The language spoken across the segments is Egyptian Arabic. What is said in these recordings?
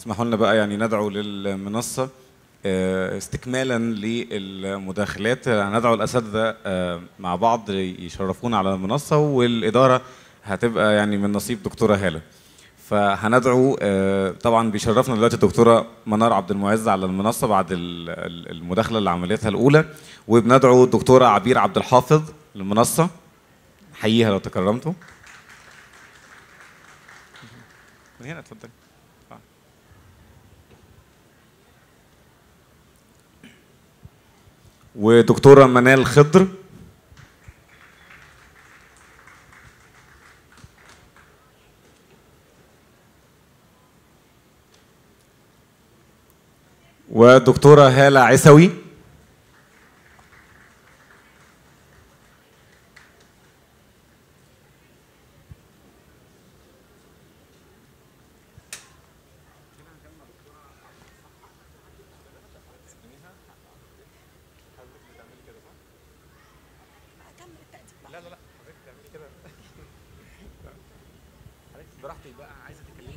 اسمحوا لنا بقى يعني ندعو للمنصة آه، استكمالا للمداخلات هندعو الأساتذة آه، مع بعض يشرفونا على المنصة والإدارة هتبقى يعني من نصيب دكتورة هالة فهندعو آه، طبعا بيشرفنا دلوقتي الدكتورة منار عبد المعز على المنصة بعد ال- ال- المداخلة اللي عملتها الأولى وبندعو الدكتورة عبير عبد الحافظ للمنصة حييها لو تكرمتوا من هنا اتفضل ودكتورة منال خضر ودكتورة هالة عيسوي لا لا لا حضرتك تعملي كده حضرتك براحتك بقى عايزه تتكلمي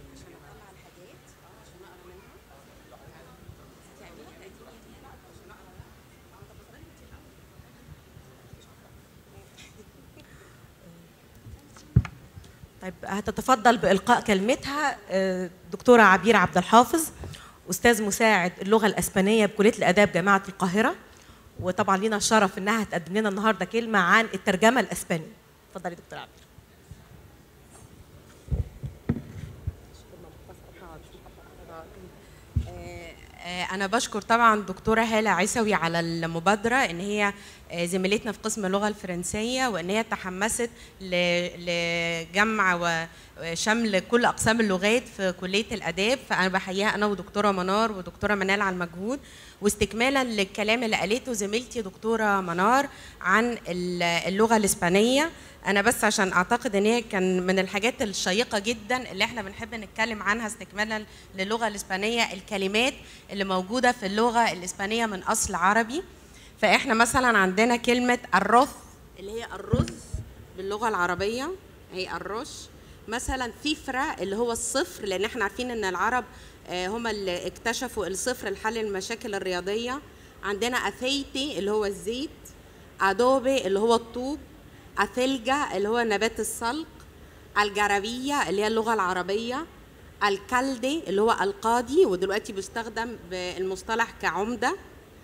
طيب هتتفضل بإلقاء كلمتها آه، دكتورة عبير عبد الحافظ أستاذ مساعد اللغة الأسبانية بكلية الآداب جامعة القاهرة وطبعا لينا الشرف إنها هتقدم لنا النهاردة كلمة عن الترجمة الأسبانية اتفضلي دكتورة عبير آه، أنا بشكر طبعا دكتورة هالة عيسوي على المبادرة إن هي آه، زميلتنا في قسم اللغة الفرنسية وإن هي تحمست ل- لجمع وشمل كل أقسام اللغات في كلية الآداب فأنا بحييها أنا ودكتورة منار ودكتورة منال على المجهود واستكمالا للكلام اللي قالته زميلتي دكتورة منار عن ال- اللغة الإسبانية انا بس عشان اعتقد ان هي كان من الحاجات الشيقه جدا اللي احنا بنحب نتكلم عنها استكمالا للغه الاسبانيه الكلمات اللي موجوده في اللغه الاسبانيه من اصل عربي فاحنا مثلا عندنا كلمه الرث اللي هي الرز باللغه العربيه هي الرش مثلا ثيفرا اللي هو الصفر لان احنا عارفين ان العرب آه، هم اللي اكتشفوا الصفر لحل المشاكل الرياضيه عندنا اثيتي اللي هو الزيت ادوبي اللي هو الطوب اثلجا اللي هو نبات السلق الجربيه اللي هي اللغه العربيه الكالدي اللي هو القاضي ودلوقتي بيستخدم بالمصطلح كعمده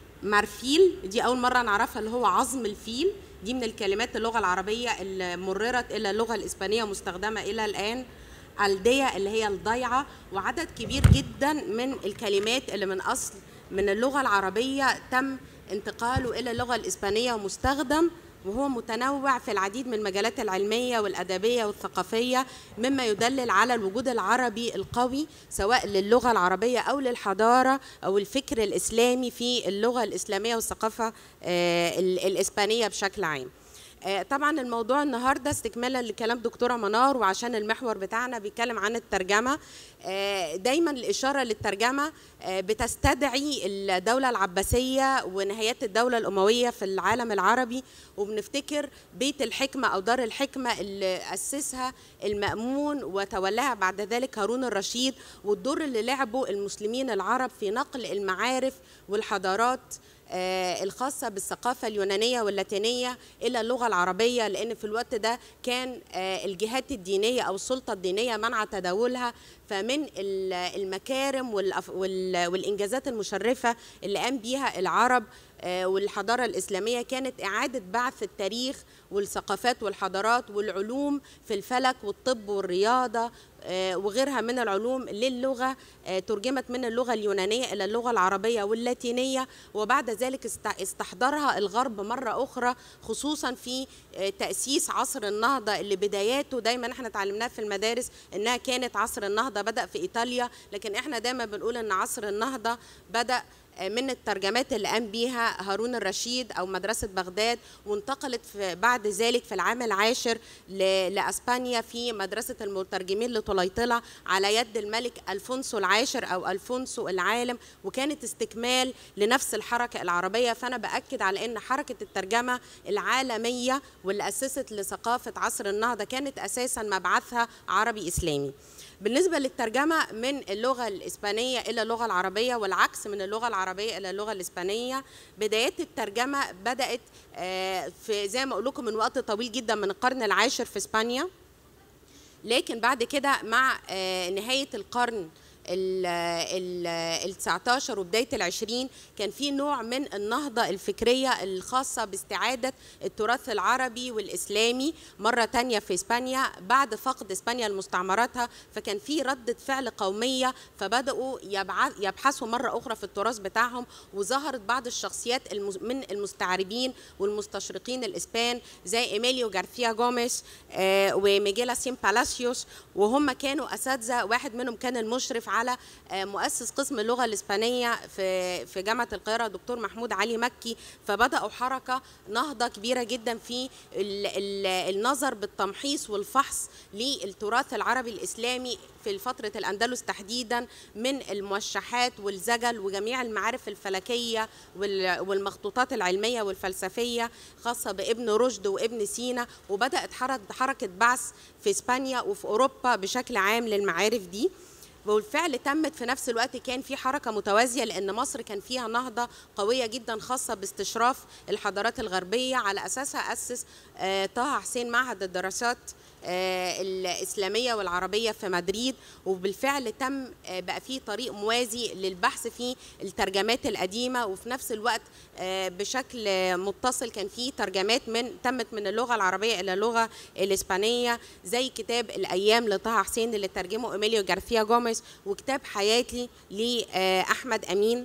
مرفيل دي اول مره نعرفها اللي هو عظم الفيل دي من الكلمات اللغه العربيه اللي مررت الى اللغه الاسبانيه مستخدمه الى الان الدية اللي هي الضيعه وعدد كبير جدا من الكلمات اللي من اصل من اللغه العربيه تم انتقاله الى اللغه الاسبانيه ومستخدم وهو متنوع في العديد من المجالات العلميه والادبيه والثقافيه مما يدلل على الوجود العربي القوي سواء للغه العربيه او للحضاره او الفكر الاسلامي في اللغه الاسلاميه والثقافه آه، ال- الاسبانيه بشكل عام. آه، طبعا الموضوع النهارده استكمالا لكلام دكتوره منار وعشان المحور بتاعنا بيتكلم عن الترجمه آه، دايما الاشاره للترجمه آه، بتستدعي الدوله العباسيه ونهايات الدوله الامويه في العالم العربي وبنفتكر بيت الحكمه او دار الحكمه اللي اسسها المامون وتولاها بعد ذلك هارون الرشيد والدور اللي لعبه المسلمين العرب في نقل المعارف والحضارات آه، الخاصة بالثقافة اليونانية واللاتينية إلى اللغة العربية لأن في الوقت ده كان آه، الجهات الدينية أو السلطة الدينية منع تداولها فمن ال- المكارم والأف- وال- والإنجازات المشرفة اللي قام بيها العرب آه، والحضارة الإسلامية كانت إعادة بعث التاريخ والثقافات والحضارات والعلوم في الفلك والطب والرياضة آه، وغيرها من العلوم للغة آه، ترجمت من اللغة اليونانية إلى اللغة العربية واللاتينية وبعد ذلك است- استحضرها الغرب مرة أخرى خصوصا في آه، تأسيس عصر النهضة اللي بداياته دايما احنا اتعلمناها في المدارس إنها كانت عصر النهضة بدأ في إيطاليا لكن احنا دايما بنقول إن عصر النهضة بدأ من الترجمات اللي قام بيها هارون الرشيد او مدرسه بغداد وانتقلت في بعد ذلك في العام العاشر ل- لاسبانيا في مدرسه المترجمين لطليطله على يد الملك الفونسو العاشر او الفونسو العالم وكانت استكمال لنفس الحركه العربيه فانا باكد على ان حركه الترجمه العالميه واللي اسست لثقافه عصر النهضه كانت اساسا مبعثها عربي اسلامي بالنسبه للترجمه من اللغه الاسبانيه الى اللغه العربيه والعكس من اللغه العربيه الى اللغه الاسبانيه بدايات الترجمه بدات آه، في زي ما اقول لكم من وقت طويل جدا من القرن العاشر في اسبانيا لكن بعد كده مع آه، نهايه القرن ال 19 وبدايه ال 20 كان في نوع من النهضه الفكريه الخاصه باستعاده التراث العربي والاسلامي مره تانية في اسبانيا بعد فقد اسبانيا لمستعمراتها فكان في رده فعل قوميه فبداوا يبع- يبحثوا مره اخرى في التراث بتاعهم وظهرت بعض الشخصيات المز- من المستعربين والمستشرقين الاسبان زي ايميليو جارثيا جوميز آه، وميجيلا سين بالاسيوس وهم كانوا اساتذه واحد منهم كان المشرف على آه، مؤسس قسم اللغه الاسبانيه في في جامعه القاهره دكتور محمود علي مكي فبداوا حركه نهضه كبيره جدا في ال- ال- النظر بالتمحيص والفحص للتراث العربي الاسلامي في فتره الاندلس تحديدا من الموشحات والزجل وجميع المعارف الفلكيه وال- والمخطوطات العلميه والفلسفيه خاصه بابن رشد وابن سينا وبدات حركه حركه بعث في اسبانيا وفي اوروبا بشكل عام للمعارف دي وبالفعل تمت في نفس الوقت كان في حركه متوازيه لان مصر كان فيها نهضه قويه جدا خاصه باستشراف الحضارات الغربيه على اساسها اسس آه، طه حسين معهد الدراسات آه، الاسلاميه والعربيه في مدريد وبالفعل تم آه، بقى في طريق موازي للبحث في الترجمات القديمه وفي نفس الوقت آه، بشكل آه، متصل كان في ترجمات من تمت من اللغه العربيه الى اللغه الاسبانيه زي كتاب الايام لطه حسين اللي ترجمه ايميليو جارثيا جوميز وكتاب حياتي لاحمد امين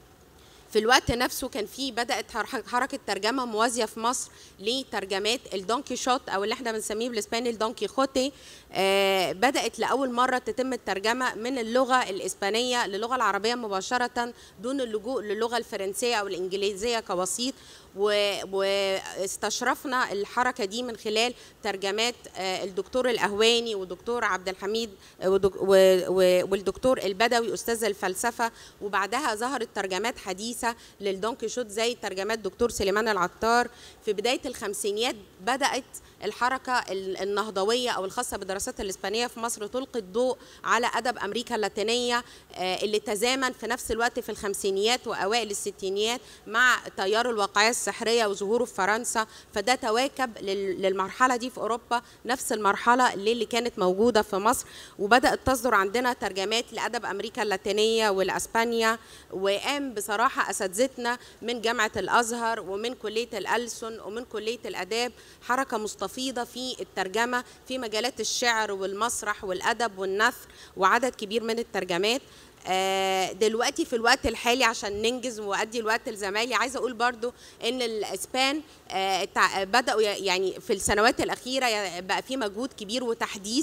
في الوقت نفسه كان في بدات حر- حركه ترجمه موازيه في مصر لترجمات الدونكي شوت او اللي احنا بنسميه بالاسباني الدونكي خوتي آه بدات لاول مره تتم الترجمه من اللغه الاسبانيه للغه العربيه مباشره دون اللجوء للغه الفرنسيه او الانجليزيه كوسيط و- واستشرفنا الحركه دي من خلال ترجمات آه، الدكتور الاهواني والدكتور عبد الحميد آه، ودك- و- و- والدكتور البدوي استاذ الفلسفه وبعدها ظهرت ترجمات حديثه للدون كيشوت زي ترجمات دكتور سليمان العطار في بدايه الخمسينيات بدات الحركه ال- النهضويه او الخاصه بالدراسات الاسبانيه في مصر تلقي الضوء على ادب امريكا اللاتينيه آه، اللي تزامن في نفس الوقت في الخمسينيات واوائل الستينيات مع تيار الواقعيه السحريه وظهوره في فرنسا فده تواكب لل- للمرحله دي في اوروبا نفس المرحله اللي, اللي كانت موجوده في مصر وبدات تصدر عندنا ترجمات لادب امريكا اللاتينيه والاسبانيا وقام بصراحه اساتذتنا من جامعه الازهر ومن كليه الألسن ومن كليه الاداب حركه مستفيضه في الترجمه في مجالات الشعر والمسرح والادب والنثر وعدد كبير من الترجمات آه، دلوقتي في الوقت الحالي عشان ننجز وادي الوقت لزمايلي عايزه اقول برضو ان الاسبان آه، تع- بداوا ي- يعني في السنوات الاخيره ي- بقى في مجهود كبير وتحديث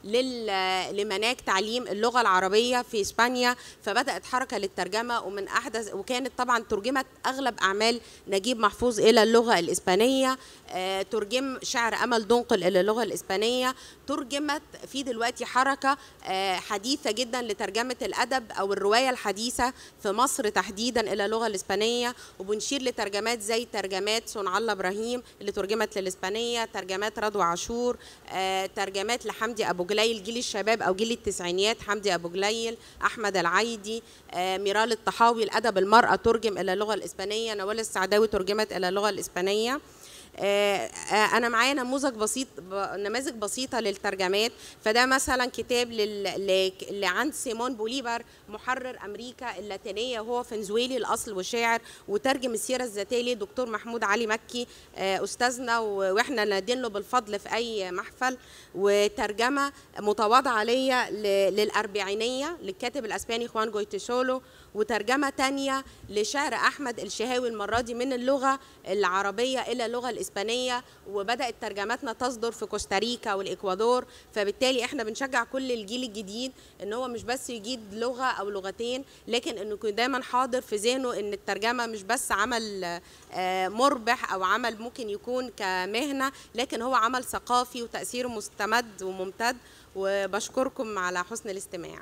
لل- لمناهج تعليم اللغه العربيه في اسبانيا فبدات حركه للترجمه ومن احدث وكانت طبعا ترجمت اغلب اعمال نجيب محفوظ الى اللغه الاسبانيه آه، ترجم شعر امل دنقل الى اللغه الاسبانيه ترجمت في دلوقتي حركه آه، حديثه جدا لترجمه الادب او الروايه الحديثه في مصر تحديدا الى اللغه الاسبانيه وبنشير لترجمات زي ترجمات صنع الله ابراهيم اللي ترجمت للاسبانيه ترجمات رضوى عاشور آه، ترجمات لحمدي ابو جليل جيل الشباب او جيل التسعينيات حمدي ابو جليل احمد العايدي آه، ميرال الطحاوي الادب المراه ترجم الى اللغه الاسبانيه نوال السعداوي ترجمت الى اللغه الاسبانيه آه، آه، انا معايا نموذج بسيط ب- نماذج بسيطه للترجمات فده مثلا كتاب لل... ل- لعن سيمون بوليفار محرر امريكا اللاتينيه وهو فنزويلي الاصل وشاعر وترجم السيره الذاتيه ليه دكتور محمود علي مكي آه، استاذنا و- واحنا نادين له بالفضل في اي محفل وترجمه متواضعه ليا ل- للاربعينيه للكاتب الاسباني خوان جويتيسولو وترجمه تانية لشعر احمد الشهاوي المره دي من اللغه العربيه الى اللغه الاسبانيه وبدات ترجماتنا تصدر في كوستاريكا والاكوادور فبالتالي احنا بنشجع كل الجيل الجديد ان هو مش بس يجيد لغه او لغتين لكن انه يكون دايما حاضر في ذهنه ان الترجمه مش بس عمل آه، مربح او عمل ممكن يكون كمهنه لكن هو عمل ثقافي وتاثيره مستمد وممتد وبشكركم على حسن الاستماع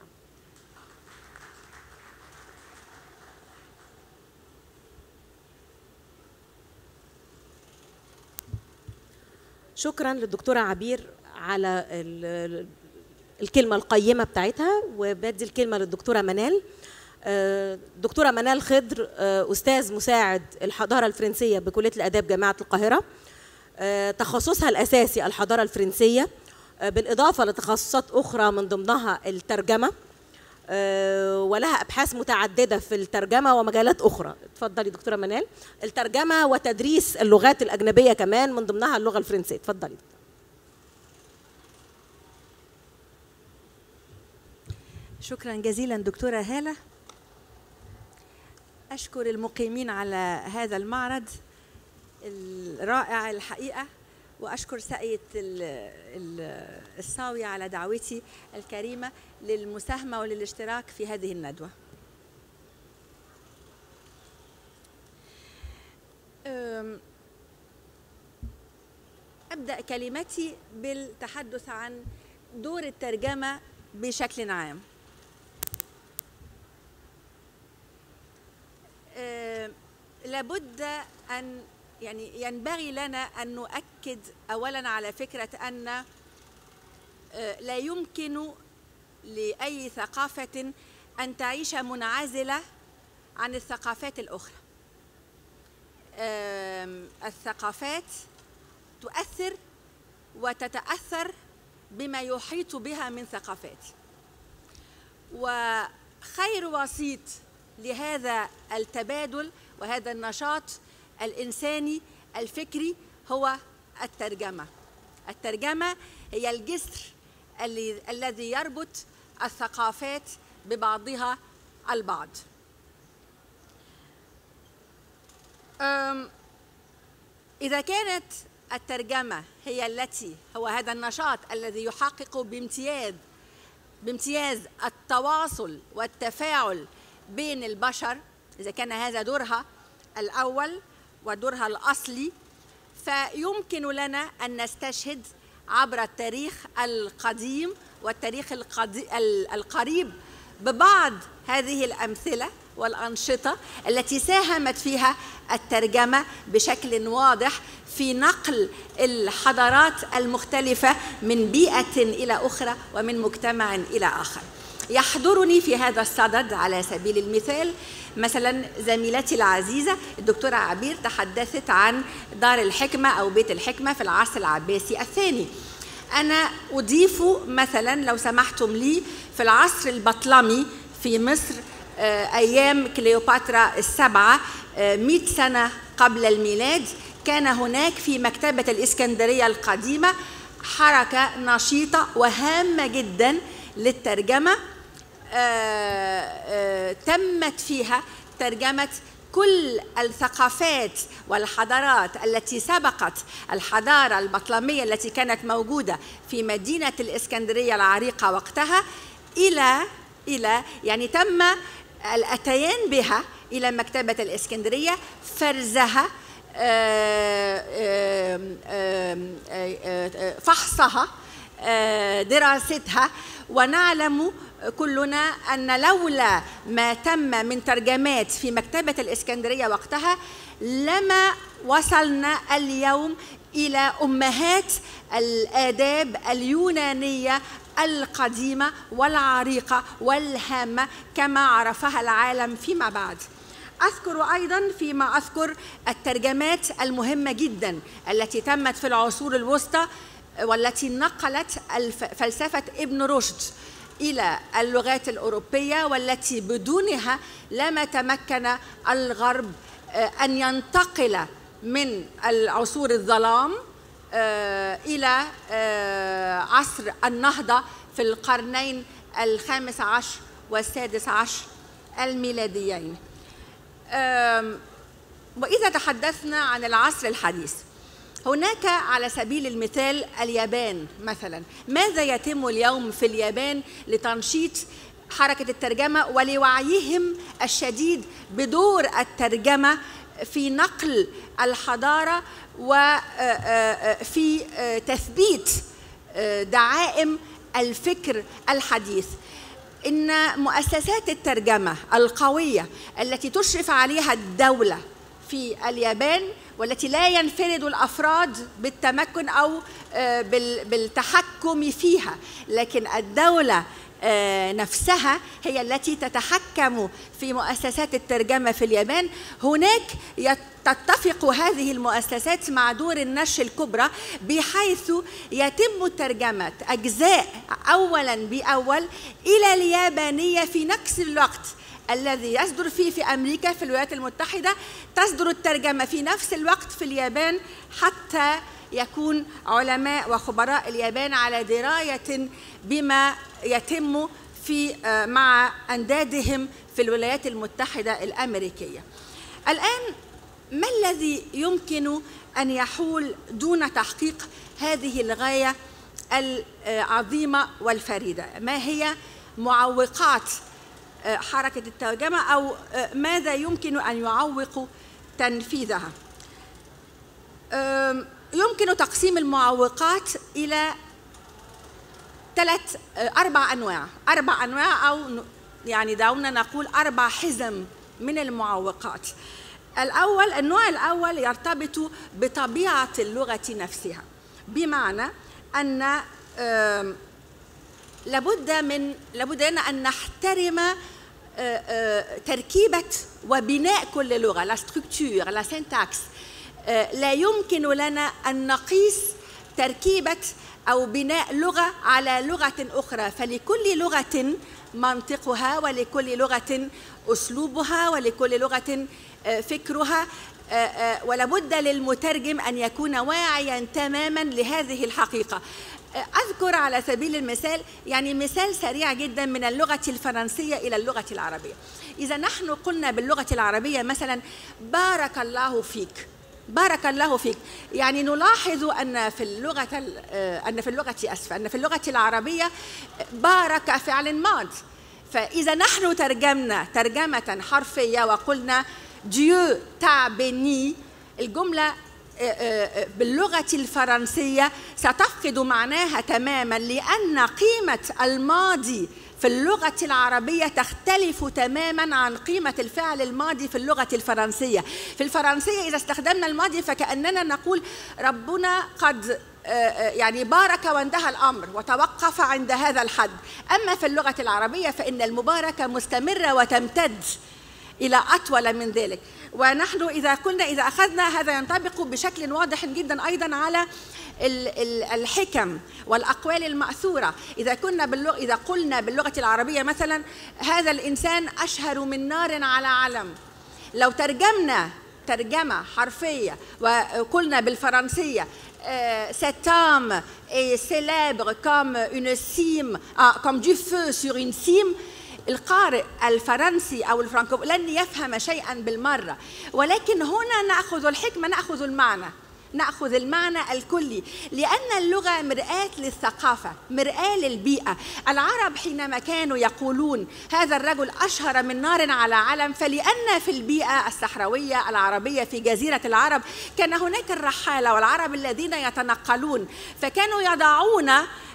شكرا للدكتورة عبير على ال- الكلمه القيمه بتاعتها وبدي الكلمه للدكتوره منال آه، دكتوره منال خضر آه، استاذ مساعد الحضاره الفرنسيه بكليه الاداب جامعه القاهره آه، تخصصها الاساسي الحضاره الفرنسيه آه، بالاضافه لتخصصات اخرى من ضمنها الترجمه آه، ولها ابحاث متعدده في الترجمه ومجالات اخرى اتفضلي دكتوره منال الترجمه وتدريس اللغات الاجنبيه كمان من ضمنها اللغه الفرنسيه اتفضلي شكرا جزيلا دكتورة هالة أشكر المقيمين على هذا المعرض الرائع الحقيقة وأشكر ساقية ال- ال- الصاوية على دعوتي الكريمة للمساهمة وللاشتراك في هذه الندوة أم، أبدأ كلمتي بالتحدث عن دور الترجمة بشكل عام آه، لابد ان يعني ينبغي لنا ان نؤكد اولا على فكره ان آه، لا يمكن لاي ثقافه ان تعيش منعزله عن الثقافات الاخرى آم، الثقافات تؤثر وتتاثر بما يحيط بها من ثقافات وخير وسيط لهذا التبادل وهذا النشاط الانساني الفكري هو الترجمه الترجمه هي الجسر اللي الذي يربط الثقافات ببعضها البعض أم، اذا كانت الترجمه هي التي هو هذا النشاط الذي يحقق بامتياز بامتياز التواصل والتفاعل بين البشر اذا كان هذا دورها الاول ودورها الاصلي فيمكن لنا ان نستشهد عبر التاريخ القديم والتاريخ القدي- ال- القريب ببعض هذه الامثله والانشطه التي ساهمت فيها الترجمه بشكل واضح في نقل الحضارات المختلفه من بيئه الى اخرى ومن مجتمع الى اخر يحضرني في هذا الصدد على سبيل المثال مثلا زميلتي العزيزة الدكتورة عبير تحدثت عن دار الحكمة أو بيت الحكمة في العصر العباسي الثاني أنا أضيف مثلا لو سمحتم لي في العصر البطلمي في مصر آه، أيام كليوباترا السبعة آه، مئة سنة قبل الميلاد كان هناك في مكتبة الإسكندرية القديمة حركة نشيطة وهامة جدا للترجمة آه، آه، تمت فيها ترجمة كل الثقافات والحضارات التي سبقت الحضارة البطلمية التي كانت موجودة في مدينة الإسكندرية العريقة وقتها إلى إلى يعني تم الأتيان بها إلى مكتبة الإسكندرية فرزها آه، آم، آم، آه، آه، فحصها آه، دراستها ونعلم كلنا ان لولا ما تم من ترجمات في مكتبه الاسكندريه وقتها لما وصلنا اليوم الى امهات الاداب اليونانيه القديمه والعريقه والهامه كما عرفها العالم فيما بعد أذكر أيضا فيما أذكر الترجمات المهمة جدا التي تمت في العصور الوسطى والتي نقلت الف- فلسفة ابن رشد إلى اللغات الأوروبية والتي بدونها لما تمكن الغرب آه، أن ينتقل من العصور الظلام آه، إلى آه، عصر النهضة في القرنين الخامس عشر والسادس عشر الميلاديين آم، وإذا تحدثنا عن العصر الحديث هناك على سبيل المثال اليابان مثلا ماذا يتم اليوم في اليابان لتنشيط حركة الترجمة ولوعيهم الشديد بدور الترجمة في نقل الحضارة وفي تثبيت آه، دعائم الفكر الحديث ان مؤسسات الترجمه القويه التي تشرف عليها الدوله في اليابان والتي لا ينفرد الافراد بالتمكن او آه، بال- بالتحكم فيها لكن الدوله آه، نفسها هي التي تتحكم في مؤسسات الترجمه في اليابان هناك يت- تتفق هذه المؤسسات مع دور النشر الكبرى بحيث يتم ترجمه اجزاء اولا باول الى اليابانيه في نفس الوقت الذي يصدر فيه في امريكا في الولايات المتحده تصدر الترجمه في نفس الوقت في اليابان حتى يكون علماء وخبراء اليابان على درايه بما يتم في آه، مع اندادهم في الولايات المتحده الامريكيه. الان ما الذي يمكن ان يحول دون تحقيق هذه الغايه العظيمه والفريده؟ ما هي معوقات آه، حركه الترجمه او آه، ماذا يمكن ان يعوق تنفيذها؟ آم، يمكن تقسيم المعوقات الى ثلاث اربع انواع اربع انواع او ن- يعني دعونا نقول اربع حزم من المعوقات الاول النوع الاول يرتبط بطبيعه اللغه نفسها بمعنى ان آم، لابد من لابد لنا ان نحترم آه، آه، تركيبه وبناء كل لغه لا ستركتور لا سينتاكس لا يمكن لنا ان نقيس تركيبه او بناء لغه على لغه اخرى فلكل لغه منطقها ولكل لغه اسلوبها ولكل لغه آه، فكرها آه، آه، ولابد للمترجم ان يكون واعيا تماما لهذه الحقيقه آه، اذكر على سبيل المثال يعني مثال سريع جدا من اللغه الفرنسيه الى اللغه العربيه اذا نحن قلنا باللغه العربيه مثلا بارك الله فيك بارك الله فيك يعني نلاحظ ان في اللغه ال- آه، ان في اللغه اسف ان في اللغه العربيه آه، بارك فعل ماض فاذا نحن ترجمنا ترجمه حرفيه وقلنا ديو تا بني الجمله آه، آه، باللغه الفرنسيه ستفقد معناها تماما لان قيمه الماضي في اللغة العربية تختلف تماما عن قيمة الفعل الماضي في اللغة الفرنسية في الفرنسية إذا استخدمنا الماضي فكأننا نقول ربنا قد آه، آه، يعني بارك وانتهى الأمر وتوقف عند هذا الحد أما في اللغة العربية فإن المباركة مستمرة وتمتد إلى أطول من ذلك ونحن إذا قلنا إذا أخذنا هذا ينطبق بشكل واضح جدا أيضا على ال- ال- الحكم والأقوال المأثورة إذا كنا باللغة إذا قلنا باللغة العربية مثلا هذا الإنسان أشهر من نار على علم لو ترجمنا ترجمة حرفية وقلنا بالفرنسية euh, cet homme est célèbre comme une cime, ah, comme du feu sur une cime, القارئ الفرنسي او الفرنكو لن يفهم شيئا بالمره ولكن هنا ناخذ الحكمه ناخذ المعنى ناخذ المعنى الكلي لان اللغه مراه للثقافه مراه للبيئه العرب حينما كانوا يقولون هذا الرجل اشهر من نار على علم فلان في البيئه الصحراويه العربيه في جزيره العرب كان هناك الرحاله والعرب الذين يتنقلون فكانوا يضعون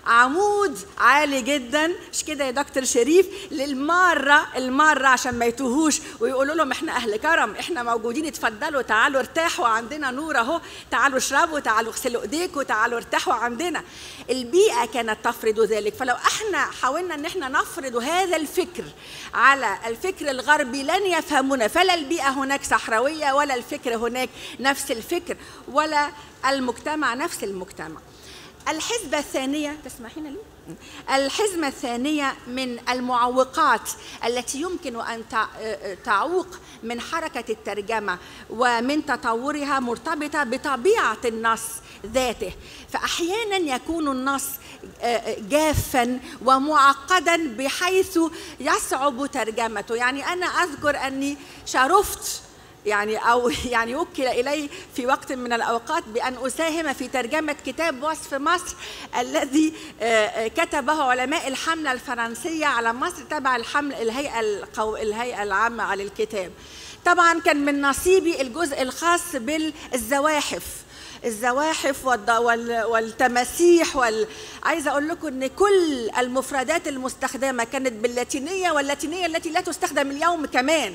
عمود عالي جدا مش كده يا دكتور شريف للماره الماره عشان ما يتوهوش ويقولوا لهم احنا اهل كرم احنا موجودين اتفضلوا تعالوا ارتاحوا عندنا نور اهو تعالوا اشربوا تعالوا اغسلوا ايديكم تعالوا ارتاحوا عندنا البيئه كانت تفرض ذلك فلو احنا حاولنا ان احنا نفرض هذا الفكر على الفكر الغربي لن يفهمنا فلا البيئه هناك صحراويه ولا الفكر هناك نفس الفكر ولا المجتمع نفس المجتمع الحزبة الثانية تسمحين لي؟ الحزمة الثانية من المعوقات التي يمكن أن تع- تعوق من حركة الترجمة ومن تطورها مرتبطة بطبيعة النص ذاته فأحيانا يكون النص جافا ومعقدا بحيث يصعب ترجمته يعني أنا أذكر أني شرفت يعني او يعني وكل الي في وقت من الاوقات بان اساهم في ترجمه كتاب وصف مصر الذي آه، كتبه علماء الحمله الفرنسيه على مصر تبع الحمله الهيئه القو... الهيئه العامه للكتاب طبعا كان من نصيبي الجزء الخاص بالزواحف الزواحف والض- وال- والتماسيح وال... عايزه اقول لكم ان كل المفردات المستخدمه كانت باللاتينيه واللاتينيه التي لا تستخدم اليوم كمان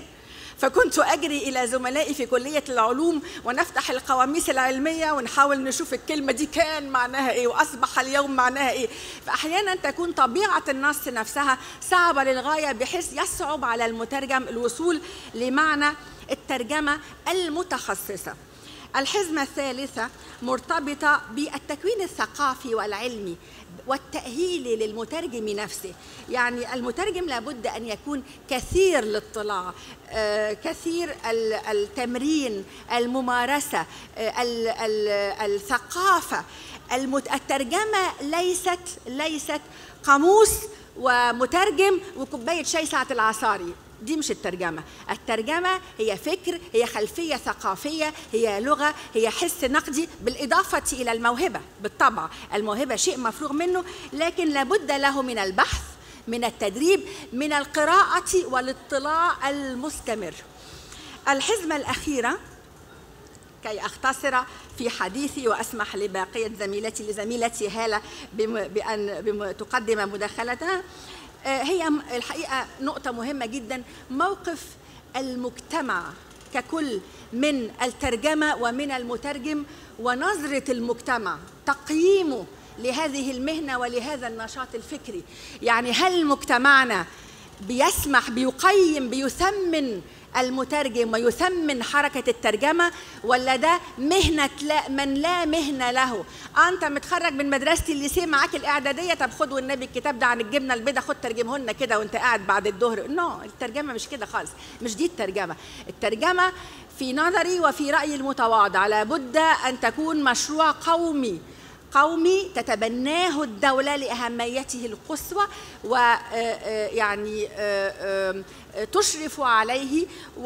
فكنت أجري إلى زملائي في كلية العلوم ونفتح القواميس العلمية ونحاول نشوف الكلمة دي كان معناها إيه وأصبح اليوم معناها إيه فأحيانا تكون طبيعة النص نفسها صعبة للغاية بحيث يصعب على المترجم الوصول لمعنى الترجمة المتخصصة الحزمة الثالثة مرتبطة بالتكوين الثقافي والعلمي والتأهيل للمترجم نفسه يعني المترجم لابد أن يكون كثير الاطلاع آه، كثير ال- التمرين الممارسة آه، ال- ال- الثقافة المت- الترجمة ليست ليست قاموس ومترجم وكوباية شاي ساعة العصاري دي مش الترجمة الترجمة هي فكر هي خلفية ثقافية هي لغة هي حس نقدي بالإضافة إلى الموهبة بالطبع الموهبة شيء مفروغ منه لكن لابد له من البحث من التدريب من القراءة والاطلاع المستمر الحزمة الأخيرة كي أختصر في حديثي وأسمح لباقية زميلتي لزميلتي هالة بم- بأن بم- تقدم مداخلتها آه، هي م- الحقيقة نقطة مهمة جدا موقف المجتمع ككل من الترجمة ومن المترجم ونظرة المجتمع تقييمه لهذه المهنة ولهذا النشاط الفكري يعني هل مجتمعنا بيسمح بيقيم بيثمن المترجم ويثمن حركة الترجمة ولا ده مهنة لا من لا مهنة له أنت متخرج من مدرسة الليسيه معاك الإعدادية طب خد والنبي الكتاب ده عن الجبنة البيضاء خد ترجمه لنا كده وأنت قاعد بعد الظهر نو no, الترجمة مش كده خالص مش دي الترجمة الترجمة في نظري وفي رأيي المتواضع لابد أن تكون مشروع قومي قومي تتبناه الدولة لأهميته القصوى ويعني تشرف عليه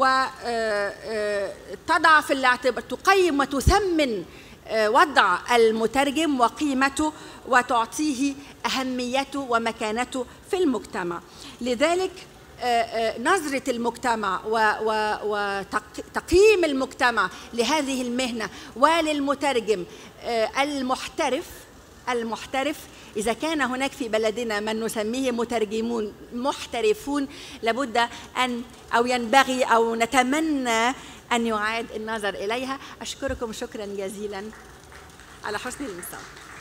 وتضع في الاعتبار تقيم وتثمن آه، وضع المترجم وقيمته وتعطيه أهميته ومكانته في المجتمع لذلك آه، آه، نظرة المجتمع وتقييم المجتمع لهذه المهنة وللمترجم آه، المحترف المحترف إذا كان هناك في بلدنا من نسميه مترجمون محترفون لابد أن أو ينبغي أو نتمنى أن يعاد النظر إليها أشكركم شكرا جزيلا على حسن الانصات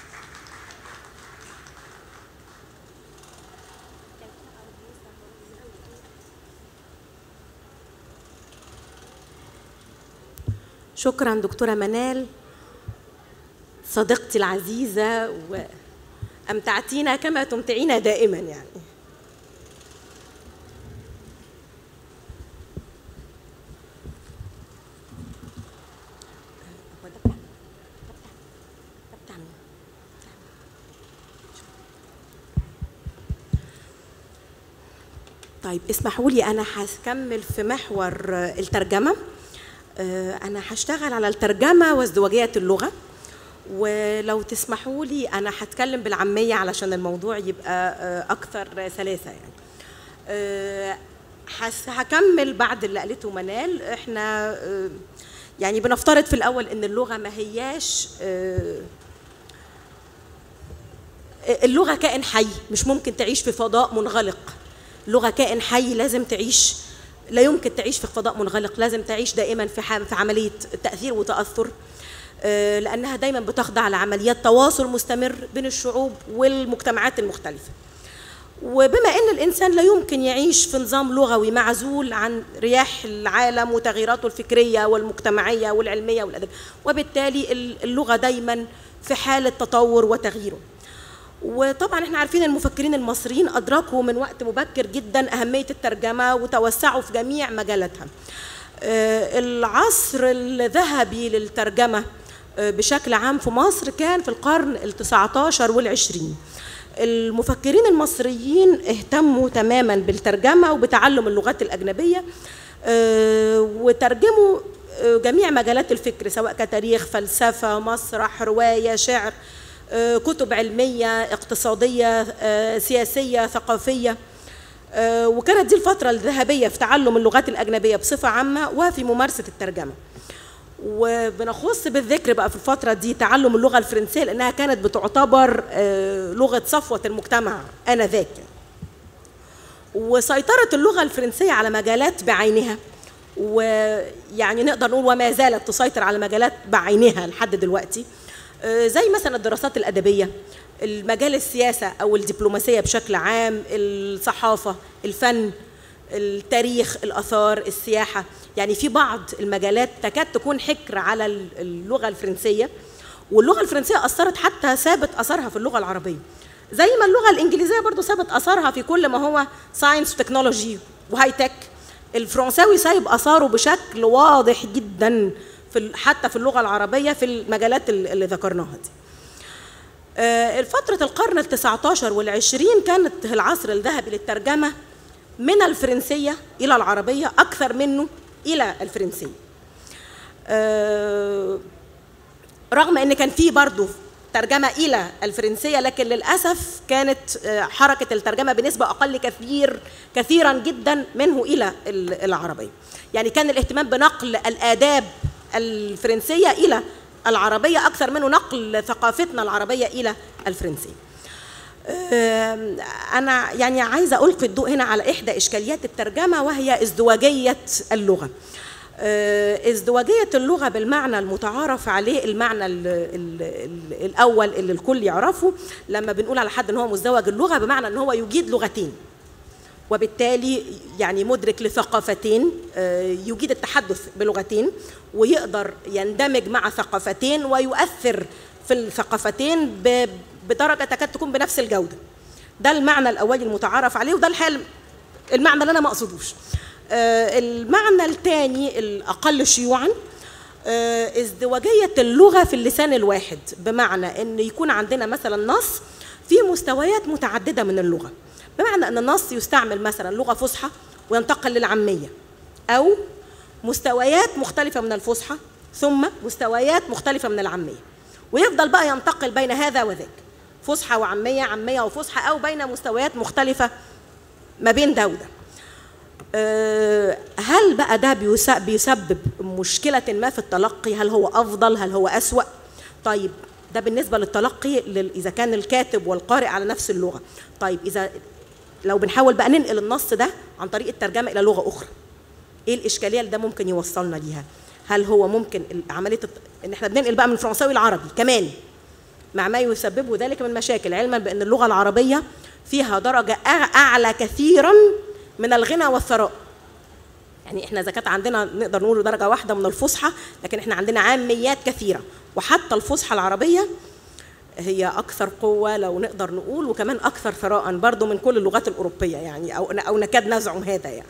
شكرا دكتورة منال صديقتي العزيزة وأمتعتينا كما تمتعينا دائما يعني هو ده بتاع- ده بتاع- ده بتاع مين؟ طيب اسمحوا لي انا هكمل في محور آه، الترجمه آه، انا هشتغل على الترجمه وازدواجيه اللغه ولو تسمحوا لي انا هتكلم بالعاميه علشان الموضوع يبقى آه، اكثر سلاسه يعني آه، هس- هكمل بعد اللي قالته منال احنا آه، يعني بنفترض في الاول ان اللغه ما هياش آه، اللغه كائن حي مش ممكن تعيش في فضاء منغلق اللغه كائن حي لازم تعيش لا يمكن تعيش في فضاء منغلق لازم تعيش دائما في ح- في عمليه تاثير وتاثر آه، لانها دايما بتخضع لعمليات تواصل مستمر بين الشعوب والمجتمعات المختلفه وبما ان الانسان لا يمكن يعيش في نظام لغوي معزول عن رياح العالم وتغييراته الفكريه والمجتمعيه والعلميه والادب وبالتالي اللغه دايما في حاله تطور وتغييره وطبعا احنا عارفين المفكرين المصريين ادركوا من وقت مبكر جدا اهميه الترجمه وتوسعوا في جميع مجالاتها آه، العصر الذهبي للترجمه آه، بشكل عام في مصر كان في القرن ال19 والعشرين المفكرين المصريين اهتموا تماما بالترجمه وبتعلم اللغات الاجنبيه آه، وترجموا آه، جميع مجالات الفكر سواء كتاريخ فلسفه مسرح روايه شعر آه، كتب علميه اقتصاديه آه، سياسيه ثقافيه آه، وكانت دي الفتره الذهبيه في تعلم اللغات الاجنبيه بصفه عامه وفي ممارسه الترجمه وبنخص بالذكر بقى في الفترة دي تعلم اللغة الفرنسية لأنها كانت بتعتبر آه، لغة صفوة المجتمع آنذاك وسيطرة اللغة الفرنسية على مجالات بعينها ويعني نقدر نقول وما زالت تسيطر على مجالات بعينها لحد دلوقتي آه، زي مثلا الدراسات الأدبية المجال السياسة أو الدبلوماسية بشكل عام الصحافة الفن التاريخ الآثار السياحة يعني في بعض المجالات تكاد تكون حكر على ال- اللغة الفرنسية واللغة الفرنسية أثرت حتى سابت أثرها في اللغة العربية زي ما اللغة الإنجليزية برضو سابت أثرها في كل ما هو ساينس وتكنولوجي وهاي تك الفرنساوي سايب أثاره بشكل واضح جدا في ال- حتى في اللغة العربية في المجالات ال- اللي ذكرناها دي آه، فترة القرن التسعة عشر والعشرين كانت العصر الذهبي للترجمة من الفرنسية إلى العربية أكثر منه إلى الفرنسية آه، رغم ان كان في برضه ترجمه الى الفرنسيه لكن للاسف كانت آه، حركه الترجمه بنسبه اقل كثير كثيرا جدا منه الى ال- العربيه يعني كان الاهتمام بنقل الاداب الفرنسيه الى العربيه اكثر منه نقل ثقافتنا العربيه الى الفرنسيه آم، انا يعني عايزه القي الضوء هنا على احدى اشكاليات الترجمه وهي ازدواجيه اللغه آه، ازدواجيه اللغه بالمعنى المتعارف عليه المعنى ال ال ال الاول اللي الكل يعرفه لما بنقول على حد ان هو مزدوج اللغه بمعنى ان هو يجيد لغتين وبالتالي يعني مدرك لثقافتين آه، يجيد التحدث بلغتين ويقدر يندمج مع ثقافتين ويؤثر في الثقافتين ب- بدرجه تكاد تكون بنفس الجوده ده المعنى الاولي المتعارف عليه وده الحال المعنى اللي انا ما اقصدوش آه، المعنى الثاني الاقل شيوعا آه، ازدواجيه اللغه في اللسان الواحد بمعنى ان يكون عندنا مثلا نص في مستويات متعدده من اللغه بمعنى ان النص يستعمل مثلا لغه فصحى وينتقل للعاميه او مستويات مختلفه من الفصحى ثم مستويات مختلفه من العاميه ويفضل بقى ينتقل بين هذا وذاك فصحى وعاميه عاميه وفصحى او بين مستويات مختلفه ما بين ده وده آه، هل بقى ده بيس- بيسبب مشكلة ما في التلقي هل هو أفضل هل هو أسوأ طيب ده بالنسبة للتلقي لل- إذا كان الكاتب والقارئ على نفس اللغة طيب إذا لو بنحاول بقى ننقل النص ده عن طريق الترجمة إلى لغة أخرى إيه الإشكالية اللي ده ممكن يوصلنا ليها هل هو ممكن ال- عملية الت- إن إحنا بننقل بقى من الفرنساوي العربي كمان مع ما يسببه ذلك من مشاكل علما بأن اللغة العربية فيها درجة أع- أعلى كثيرا من الغنى والثراء يعني احنا اذا كانت عندنا نقدر نقول درجه واحده من الفصحى لكن احنا عندنا عاميات كثيره وحتى الفصحى العربيه هي اكثر قوه لو نقدر نقول وكمان اكثر ثراء برضو من كل اللغات الاوروبيه يعني او او نكاد نزعم هذا يعني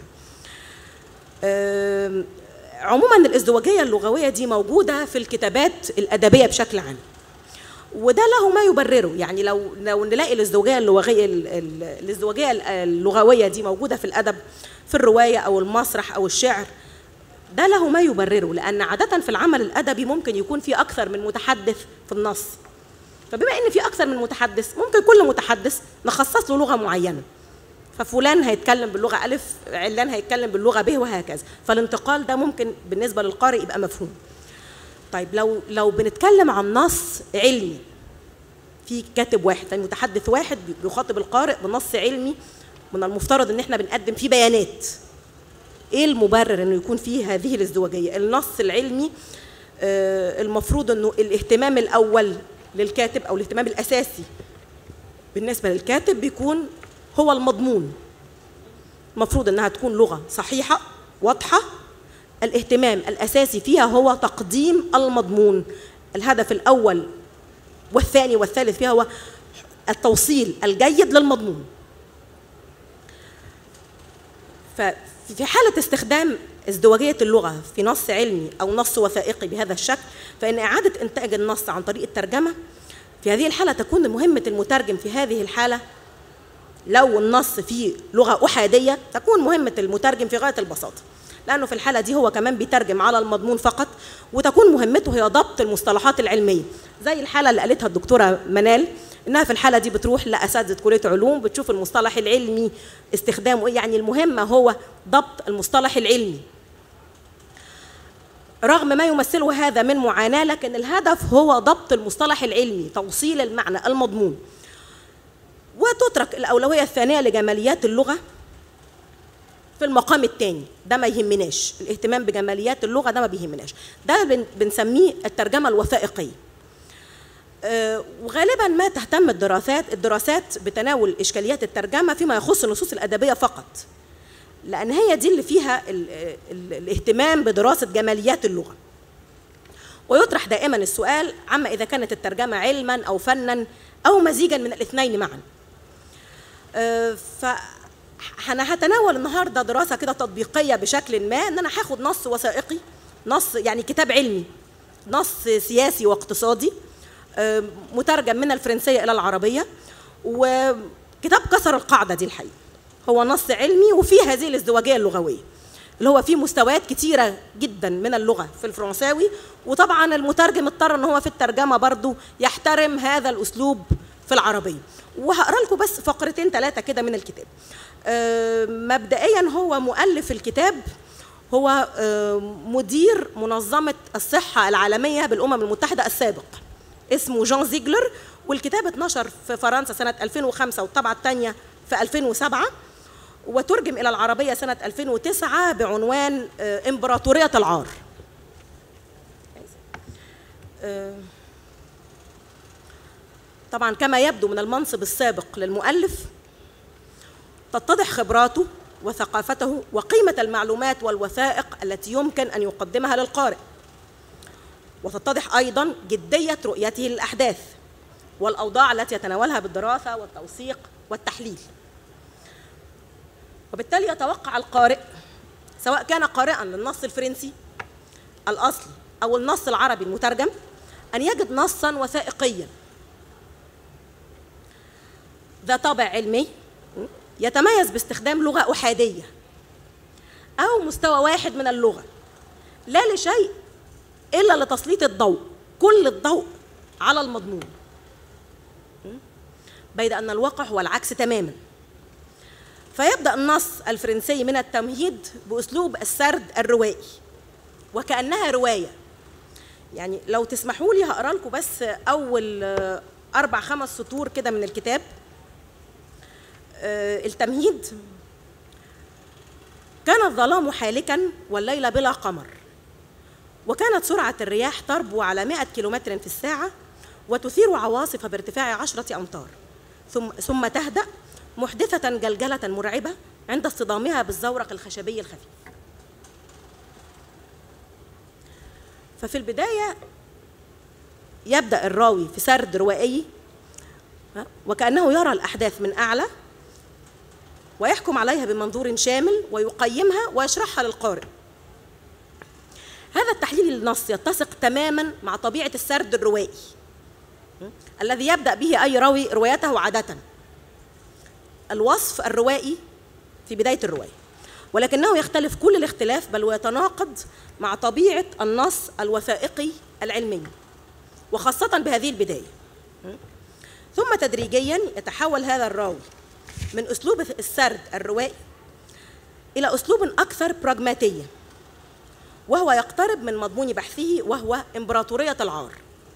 أم، عموما الازدواجيه اللغويه دي موجوده في الكتابات الادبيه بشكل عام وده له ما يبرره يعني لو لو نلاقي الازدواجيه اللغويه ال- ال- الازدواجيه اللغويه دي موجوده في الادب في الروايه او المسرح او الشعر ده له ما يبرره لان عاده في العمل الادبي ممكن يكون في اكثر من متحدث في النص فبما ان في اكثر من متحدث ممكن كل متحدث نخصص له لغه معينه ففلان هيتكلم باللغه الف علان هيتكلم باللغه ب وهكذا فالانتقال ده ممكن بالنسبه للقارئ يبقى مفهوم طيب لو لو بنتكلم عن نص علمي في كاتب واحد يعني متحدث واحد بيخاطب القارئ بنص علمي من المفترض ان احنا بنقدم فيه بيانات ايه المبرر انه يكون فيه هذه الازدواجيه النص العلمي آه، المفروض انه الاهتمام الاول للكاتب او الاهتمام الاساسي بالنسبه للكاتب بيكون هو المضمون المفروض انها تكون لغه صحيحه واضحه الاهتمام الاساسي فيها هو تقديم المضمون الهدف الاول والثاني والثالث فيها هو التوصيل الجيد للمضمون ففي حالة استخدام ازدواجية اللغة في نص علمي أو نص وثائقي بهذا الشكل فإن إعادة إنتاج النص عن طريق الترجمة في هذه الحالة تكون مهمة المترجم في هذه الحالة لو النص فيه لغة أحادية تكون مهمة المترجم في غاية البساطة لأنه في الحالة دي هو كمان بيترجم على المضمون فقط وتكون مهمته هي ضبط المصطلحات العلمية زي الحالة اللي قالتها الدكتورة منال انها في الحاله دي بتروح لاساتذه كليه علوم بتشوف المصطلح العلمي استخدامه ايه يعني المهم هو ضبط المصطلح العلمي رغم ما يمثله هذا من معاناه لكن الهدف هو ضبط المصطلح العلمي توصيل المعنى المضمون وتترك الاولويه الثانيه لجماليات اللغه في في المقام الثاني ده ما يهمناش الاهتمام بجماليات اللغه ده ما بيهمناش ده بن- بنسميه الترجمه الوثائقيه آه، وغالبا ما تهتم الدراسات الدراسات بتناول اشكاليات الترجمه فيما يخص النصوص الادبيه فقط لان هي دي اللي فيها ال ال الاهتمام بدراسه جماليات اللغه ويطرح دائما السؤال عما اذا كانت الترجمه علما او فنا او مزيجا من الاثنين معا آه، ف انا هتناول النهارده دراسه كده تطبيقيه بشكل ما ان انا هاخد نص وثائقي نص يعني كتاب علمي نص سياسي واقتصادي آه، مترجم من الفرنسيه الى العربيه وكتاب كسر القاعده دي الحقيقه هو نص علمي وفيه هذه الازدواجيه اللغويه اللي هو فيه مستويات كتيرة جدا من اللغة في الفرنساوي وطبعا المترجم اضطر ان هو في الترجمة برضو يحترم هذا الاسلوب في العربية وهقرا لكم بس فقرتين ثلاثة كده من الكتاب آه، مبدئيا هو مؤلف الكتاب هو آه، مدير منظمة الصحة العالمية بالأمم المتحدة السابق اسمه جان زيجلر والكتاب اتنشر في فرنسا سنة 2005 والطبعة الثانية في 2007 وترجم إلى العربية سنة 2009 بعنوان آه، إمبراطورية العار آه، طبعا كما يبدو من المنصب السابق للمؤلف تتضح خبراته وثقافته وقيمة المعلومات والوثائق التي يمكن أن يقدمها للقارئ وتتضح أيضا جدية رؤيته للأحداث والأوضاع التي يتناولها بالدراسة والتوثيق والتحليل وبالتالي يتوقع القارئ سواء كان قارئا للنص الفرنسي الأصلي أو النص العربي المترجم أن يجد نصا وثائقيا ذا طابع علمي يتميز باستخدام لغة أحادية أو مستوى واحد من اللغة لا لشيء إلا لتسليط الضوء كل الضوء على المضمون بيد أن الواقع هو العكس تماما فيبدأ النص الفرنسي من التمهيد بأسلوب السرد الروائي وكأنها رواية يعني لو تسمحوا لي هقرا لكم بس أول آه، أربع خمس سطور كده من الكتاب آه، التمهيد كان الظلام حالكا والليل بلا قمر وكانت سرعة الرياح تربو على 100 كيلومتر في الساعة وتثير عواصف بارتفاع عشرة أمتار ثم, ثم تهدأ محدثة جلجلة مرعبة عند اصطدامها بالزورق الخشبي الخفيف ففي البداية يبدأ الراوي في سرد روائي ها، وكأنه يرى الأحداث من أعلى ويحكم عليها بمنظور شامل ويقيمها ويشرحها للقارئ هذا التحليل النص يتسق تماما مع طبيعة السرد الروائي م? الذي يبدأ به أي راوي روايته عادة الوصف الروائي في بداية الرواية ولكنه يختلف كل الاختلاف بل ويتناقض مع طبيعة النص الوثائقي العلمي وخاصة بهذه البداية م? ثم تدريجيا يتحول هذا الراوي من أسلوب السرد الروائي إلى أسلوب أكثر براغماتية وهو يقترب من مضمون بحثه وهو إمبراطورية العار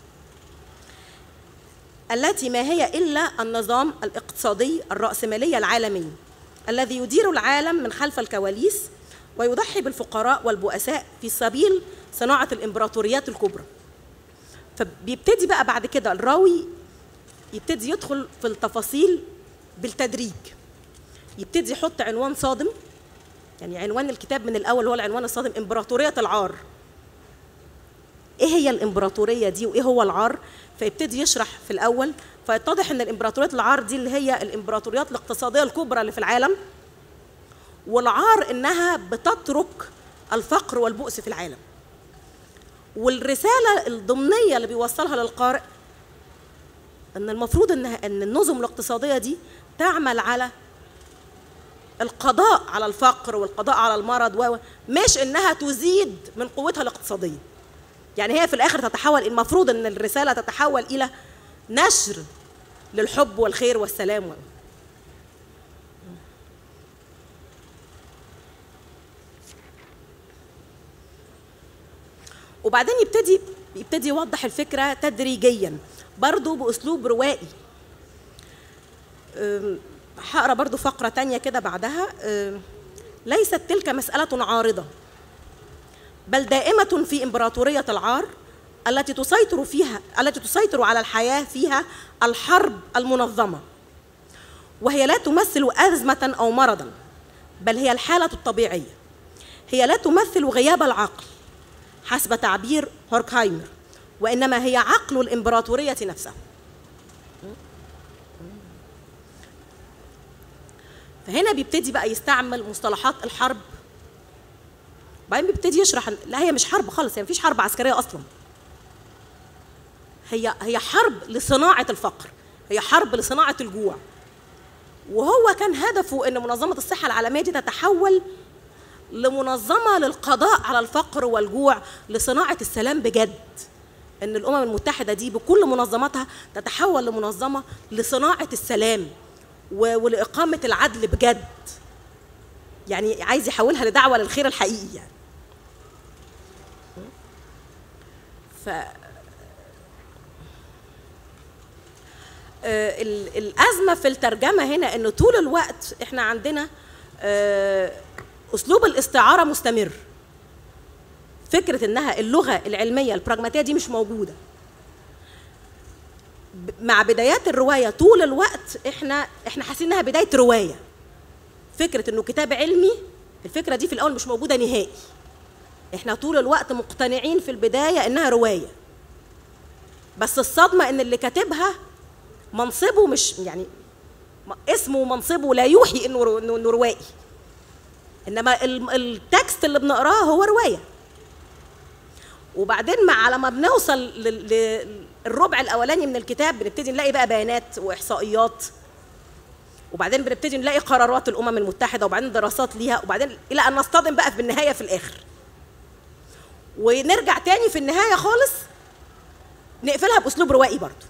التي ما هي إلا النظام الاقتصادي الرأسمالي العالمي الذي يدير العالم من خلف الكواليس ويضحي بالفقراء والبؤساء في سبيل صناعة الإمبراطوريات الكبرى فبيبتدي بقى بعد كده الراوي يبتدي يدخل في التفاصيل بالتدريج يبتدي يحط عنوان صادم يعني عنوان الكتاب من الاول هو العنوان الصادم امبراطوريه العار ايه هي الامبراطوريه دي وايه هو العار فيبتدي يشرح في الاول فيتضح ان الامبراطوريات العار دي اللي هي الامبراطوريات الاقتصاديه الكبرى اللي في العالم والعار انها بتترك الفقر والبؤس في العالم والرساله الضمنيه اللي بيوصلها للقارئ ان المفروض ان ان النظم الاقتصاديه دي تعمل على القضاء على الفقر والقضاء على المرض و مش انها تزيد من قوتها الاقتصاديه يعني هي في الاخر تتحول المفروض ان الرساله تتحول الى نشر للحب والخير والسلام و... وبعدين يبتدي يبتدي يوضح الفكره تدريجيا برضه باسلوب روائي أم، هقرا برضو فقرة تانية كده بعدها أم، ليست تلك مسألة عارضة بل دائمة في إمبراطورية العار التي تسيطر فيها التي تسيطر على الحياة فيها الحرب المنظمة وهي لا تمثل أزمة أو مرضا بل هي الحالة الطبيعية هي لا تمثل غياب العقل حسب تعبير هوركهايمر وإنما هي عقل الإمبراطورية نفسها فهنا بيبتدي بقى يستعمل مصطلحات الحرب بعدين بيبتدي يشرح إن- لا هي مش حرب خالص هي مفيش حرب عسكريه اصلا هي هي حرب لصناعه الفقر هي حرب لصناعه الجوع وهو كان هدفه ان منظمه الصحه العالميه دي تتحول لمنظمه للقضاء على الفقر والجوع لصناعه السلام بجد ان الامم المتحده دي بكل منظماتها تتحول لمنظمه لصناعه السلام و- ولاقامه العدل بجد يعني عايز يحولها لدعوه للخير الحقيقي يعني ف آه، ال- الازمه في الترجمه هنا انه طول الوقت احنا عندنا آه، اسلوب الاستعاره مستمر فكره انها اللغه العلميه البراجماتيه دي مش موجوده ب- مع بدايات الروايه طول الوقت احنا احنا حاسين انها بدايه روايه فكره انه كتاب علمي الفكره دي في الاول مش موجوده نهائي احنا طول الوقت مقتنعين في البدايه انها روايه بس الصدمه ان اللي كاتبها منصبه مش يعني م- اسمه ومنصبه لا يوحي انه رو- انه إنه روائي انما ال- التكست اللي بنقراه هو روايه وبعدين مع على ما بنوصل لل- للربع الاولاني من الكتاب بنبتدي نلاقي بقى بيانات واحصائيات وبعدين بنبتدي نلاقي قرارات الامم المتحده وبعدين دراسات ليها وبعدين الى ان نصطدم بقى في النهايه في الاخر ونرجع تاني في النهايه خالص نقفلها باسلوب روائي برضو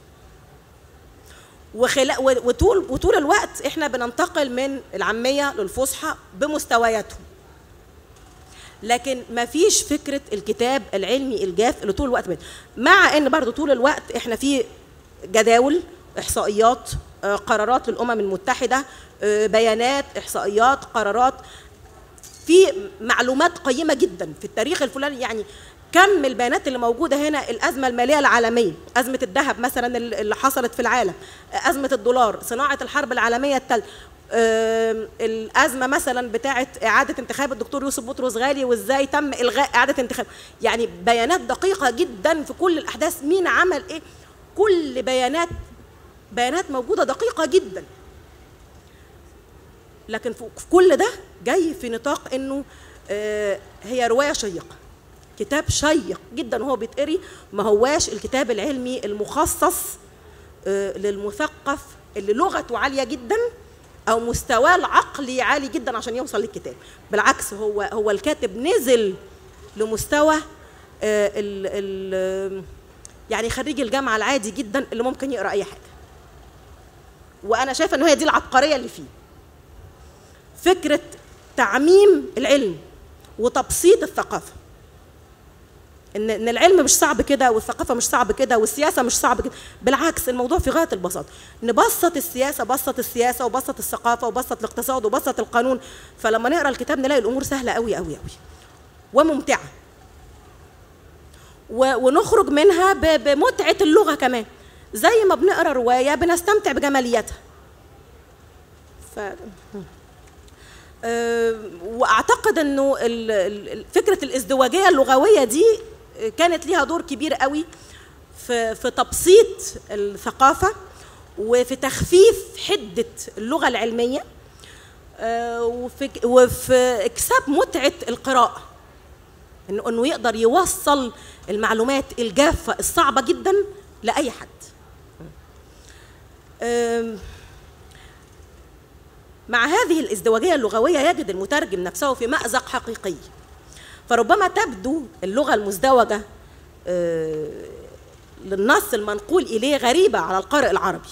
وخلا و- وطول وطول الوقت احنا بننتقل من العاميه للفصحى بمستوياتهم لكن ما فيش فكره الكتاب العلمي الجاف اللي طول الوقت بين. مع ان برضو طول الوقت احنا في جداول احصائيات آه، قرارات للامم المتحده آه، بيانات احصائيات قرارات في معلومات قيمه جدا في التاريخ الفلاني يعني كم البيانات اللي موجوده هنا الازمه الماليه العالميه ازمه الذهب مثلا اللي حصلت في العالم ازمه الدولار صناعه الحرب العالميه الثالثه آم، الازمه مثلا بتاعه اعاده انتخاب الدكتور يوسف بطرس غالي وازاي تم الغاء اعاده انتخاب يعني بيانات دقيقه جدا في كل الاحداث مين عمل ايه كل بيانات بيانات موجوده دقيقه جدا لكن في في كل ده جاي في نطاق انه آه، هي روايه شيقه كتاب شيق جدا وهو بيتقري ما هواش الكتاب العلمي المخصص آه، للمثقف اللي لغته عاليه جدا او مستواه العقلي عالي جدا عشان يوصل للكتاب بالعكس هو هو الكاتب نزل لمستوى آه، ال ال يعني خريج الجامعه العادي جدا اللي ممكن يقرا اي حاجه وانا شايفه ان هي دي العبقريه اللي فيه فكره تعميم العلم وتبسيط الثقافه ان ان العلم مش صعب كده والثقافه مش صعب كده والسياسه مش صعب كده بالعكس الموضوع في غايه البساطه نبسط السياسه بسط السياسه وبسط الثقافه وبسط الاقتصاد وبسط القانون فلما نقرا الكتاب نلاقي الامور سهله قوي قوي قوي وممتعه و- ونخرج منها ب- بمتعه اللغه كمان زي ما بنقرا روايه بنستمتع بجماليتها ف آه، واعتقد انه ال- ال- ال- فكره الازدواجيه اللغويه دي آه، كانت ليها دور كبير قوي في في تبسيط الثقافه وفي تخفيف حده اللغه العلميه آه، وفي وفي اكساب متعه القراءه انه انه يقدر يوصل المعلومات الجافه الصعبه جدا لاي حد آم، مع هذه الازدواجيه اللغويه يجد المترجم نفسه في مازق حقيقي فربما تبدو اللغه المزدوجه آه، للنص المنقول اليه غريبه على القارئ العربي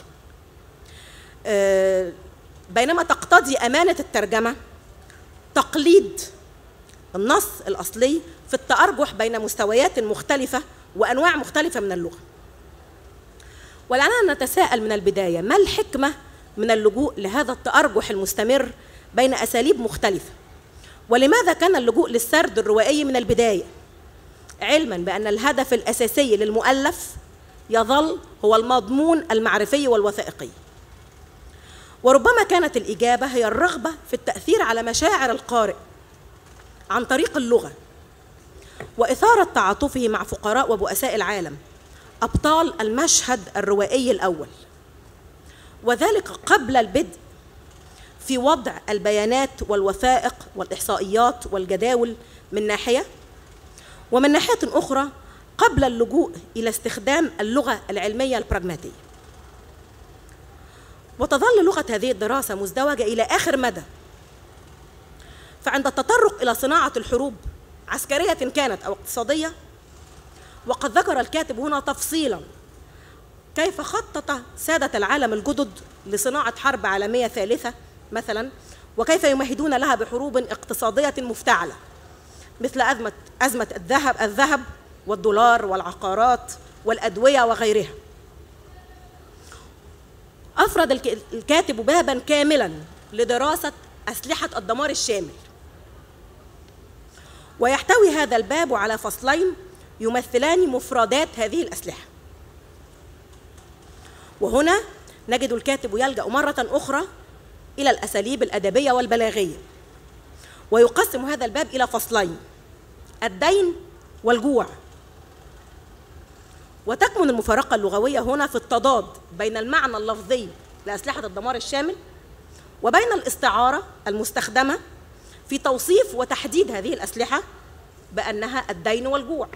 آه، بينما تقتضي امانه الترجمه تقليد النص الاصلي في التارجح بين مستويات مختلفه وانواع مختلفه من اللغه ولعلنا نتساءل من البدايه ما الحكمه من اللجوء لهذا التارجح المستمر بين اساليب مختلفه ولماذا كان اللجوء للسرد الروائي من البداية علما بأن الهدف الأساسي للمؤلف يظل هو المضمون المعرفي والوثائقي وربما كانت الإجابة هي الرغبة في التأثير على مشاعر القارئ عن طريق اللغة وإثارة تعاطفه مع فقراء وبؤساء العالم أبطال المشهد الروائي الأول وذلك قبل البدء في وضع البيانات والوثائق والإحصائيات والجداول من ناحية ومن ناحية أخرى قبل اللجوء إلى استخدام اللغة العلمية البراغماتية وتظل لغة هذه الدراسة مزدوجة إلى آخر مدى فعند التطرق إلى صناعة الحروب عسكرية كانت أو اقتصادية وقد ذكر الكاتب هنا تفصيلا كيف خطط سادة العالم الجدد لصناعة حرب عالمية ثالثة مثلا وكيف يمهدون لها بحروب اقتصادية مفتعلة مثل أزمة أزمة الذهب الذهب والدولار والعقارات والأدوية وغيرها أفرد الك- الكاتب بابا كاملا لدراسة أسلحة الدمار الشامل ويحتوي هذا الباب على فصلين يمثلان مفردات هذه الأسلحة وهنا نجد الكاتب يلجأ مرة أخرى إلى الأساليب الأدبية والبلاغية ويقسم هذا الباب إلى فصلين الدين والجوع وتكمن المفارقة اللغوية هنا في التضاد بين المعنى اللفظي لأسلحة الدمار الشامل وبين الاستعارة المستخدمة في توصيف وتحديد هذه الأسلحة بأنها الدين والجوع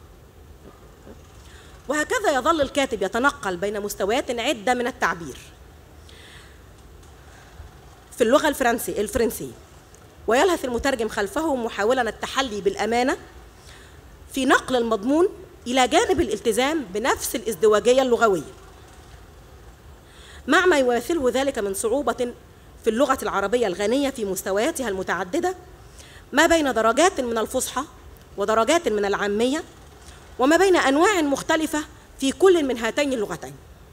وهكذا يظل الكاتب يتنقل بين مستويات عدة من التعبير في اللغة الفرنسي الفرنسية ويلهث المترجم خلفه محاولا التحلي بالأمانة في نقل المضمون إلى جانب الالتزام بنفس الازدواجية اللغوية مع ما يماثله ذلك من صعوبة في اللغة العربية الغنية في مستوياتها المتعددة ما بين درجات من الفصحى ودرجات من العامية وما بين أنواع مختلفة في كل من هاتين اللغتين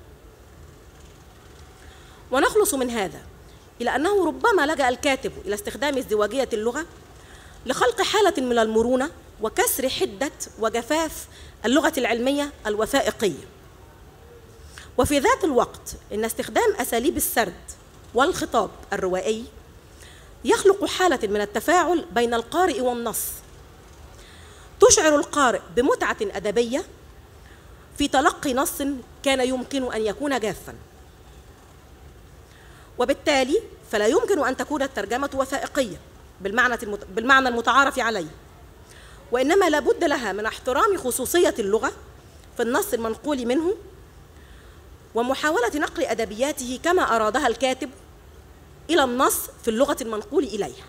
ونخلص من هذا إلى أنه ربما لجأ الكاتب إلى استخدام ازدواجية اللغة لخلق حالة من المرونة وكسر حدة وجفاف اللغة العلمية الوثائقية وفي ذات الوقت إن استخدام أساليب السرد والخطاب الروائي يخلق حالة من التفاعل بين القارئ والنص تشعر القارئ بمتعة أدبية في تلقي نص كان يمكن أن يكون جافا وبالتالي فلا يمكن أن تكون الترجمة وثائقية بالمعنى المت- بالمعنى المتعارف عليه وإنما لابد لها من احترام خصوصية اللغة في النص المنقول منه ومحاولة نقل أدبياته كما أرادها الكاتب إلى النص في اللغة المنقول إليها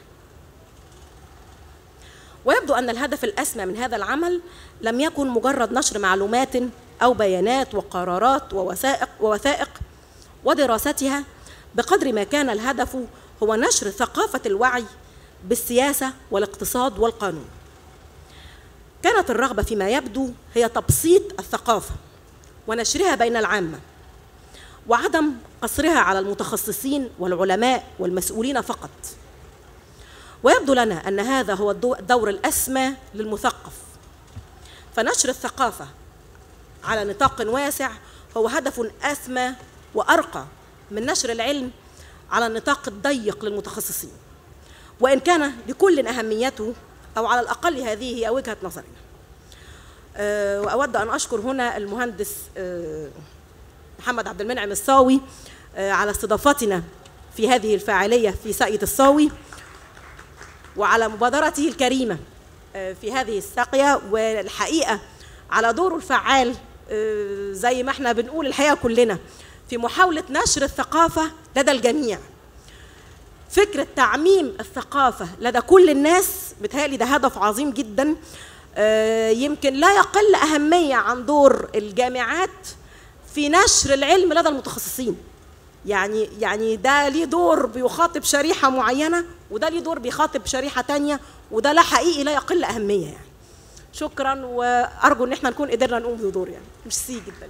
ويبدو أن الهدف الأسمى من هذا العمل لم يكن مجرد نشر معلومات أو بيانات وقرارات ووثائق ووثائق ودراستها بقدر ما كان الهدف هو نشر ثقافة الوعي بالسياسة والاقتصاد والقانون. كانت الرغبة فيما يبدو هي تبسيط الثقافة ونشرها بين العامة وعدم قصرها على المتخصصين والعلماء والمسؤولين فقط. ويبدو لنا أن هذا هو الدو- الدور الأسمى للمثقف فنشر الثقافة على نطاق واسع هو هدف أسمى وأرقى من نشر العلم على النطاق الضيق للمتخصصين وإن كان لكل أهميته أو على الأقل هذه هي وجهة نظرنا أه، وأود أن أشكر هنا المهندس أه، محمد عبد المنعم الصاوي أه، على استضافتنا في هذه الفاعلية في ساقية الصاوي وعلى مبادرته الكريمة آه، في هذه الساقية والحقيقة على دوره الفعال آه، زي ما احنا بنقول الحقيقة كلنا في محاولة نشر الثقافة لدى الجميع فكرة تعميم الثقافة لدى كل الناس بتهيألي ده هدف عظيم جدا آه، يمكن لا يقل أهمية عن دور الجامعات في نشر العلم لدى المتخصصين يعني يعني ده ليه دور بيخاطب شريحة معينة وده ليه دور بيخاطب شريحة تانية وده لا حقيقي لا يقل أهمية يعني شكرا وأرجو إن احنا نكون قدرنا نقوم بدور يعني ميرسي جدا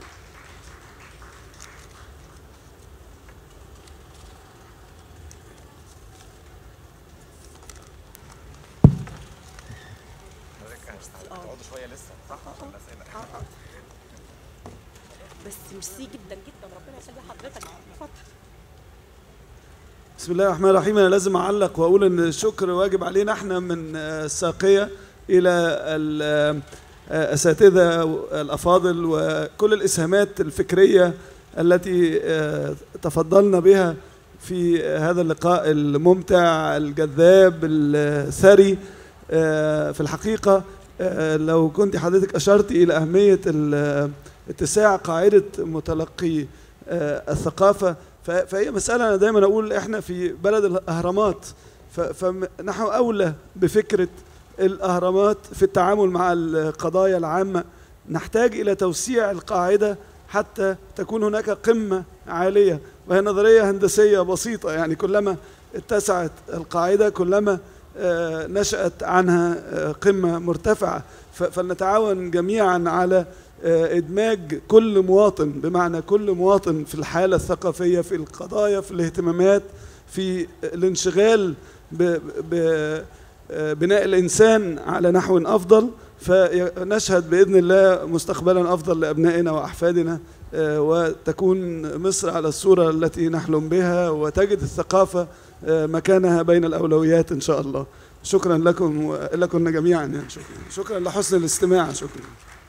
اه شويه لسه صح عشان الاسئله آه، آه. بس ميرسي جدا جدا ربنا يخلي حضرتك اتفضل بسم الله الرحمن الرحيم انا لازم اعلق واقول ان الشكر واجب علينا احنا من آه، الساقيه الى ال- آه، آه، الاساتذه الافاضل وكل الاسهامات الفكريه التي آه، تفضلنا بها في هذا اللقاء الممتع الجذاب الثري آه، في الحقيقه آه، لو كنت حضرتك اشرت الى اهميه ال- اتساع قاعده متلقي آه، الثقافه ف- فهي مسألة أنا دايما أقول إحنا في بلد الأهرامات ف- فنحن أولى بفكرة الأهرامات في التعامل مع القضايا العامة نحتاج إلى توسيع القاعدة حتى تكون هناك قمة عالية وهي نظرية هندسية بسيطة يعني كلما اتسعت القاعدة كلما آه، نشأت عنها آه، قمة مرتفعة ف- فلنتعاون جميعا على آه، إدماج كل مواطن بمعنى كل مواطن في الحالة الثقافية في القضايا في الاهتمامات في الانشغال ب- ب- آه، بناء الإنسان على نحو أفضل فنشهد بإذن الله مستقبلا أفضل لأبنائنا وأحفادنا آه، وتكون مصر على الصورة التي نحلم بها وتجد الثقافة آه، مكانها بين الأولويات إن شاء الله شكرا لكم ولكم جميعا يعني شكرا شكرا لحسن الاستماع شكرا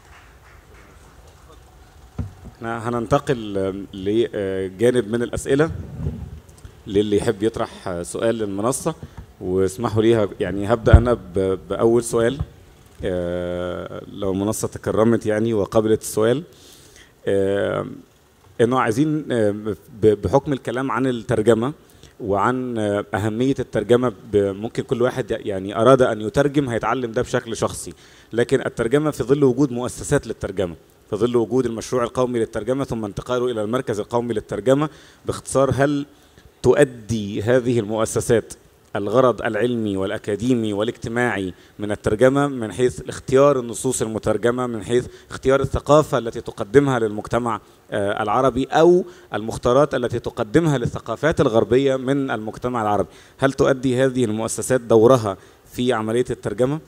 احنا هننتقل آم، لجانب من الاسئله للي يحب يطرح آه، سؤال للمنصه واسمحوا لي هب- يعني هبدا انا ب- باول سؤال آه، لو المنصه تكرمت يعني وقبلت السؤال آه، انه عايزين آه، ب- بحكم الكلام عن الترجمه وعن آه، اهميه الترجمه ب- ممكن كل واحد يعني اراد ان يترجم هيتعلم ده بشكل شخصي لكن الترجمه في ظل وجود مؤسسات للترجمه في ظل وجود المشروع القومي للترجمه ثم انتقاله الى المركز القومي للترجمه باختصار هل تؤدي هذه المؤسسات الغرض العلمي والاكاديمي والاجتماعي من الترجمه من حيث اختيار النصوص المترجمه من حيث اختيار الثقافه التي تقدمها للمجتمع آه، العربي او المختارات التي تقدمها للثقافات الغربيه من المجتمع العربي هل تؤدي هذه المؤسسات دورها في عمليه الترجمه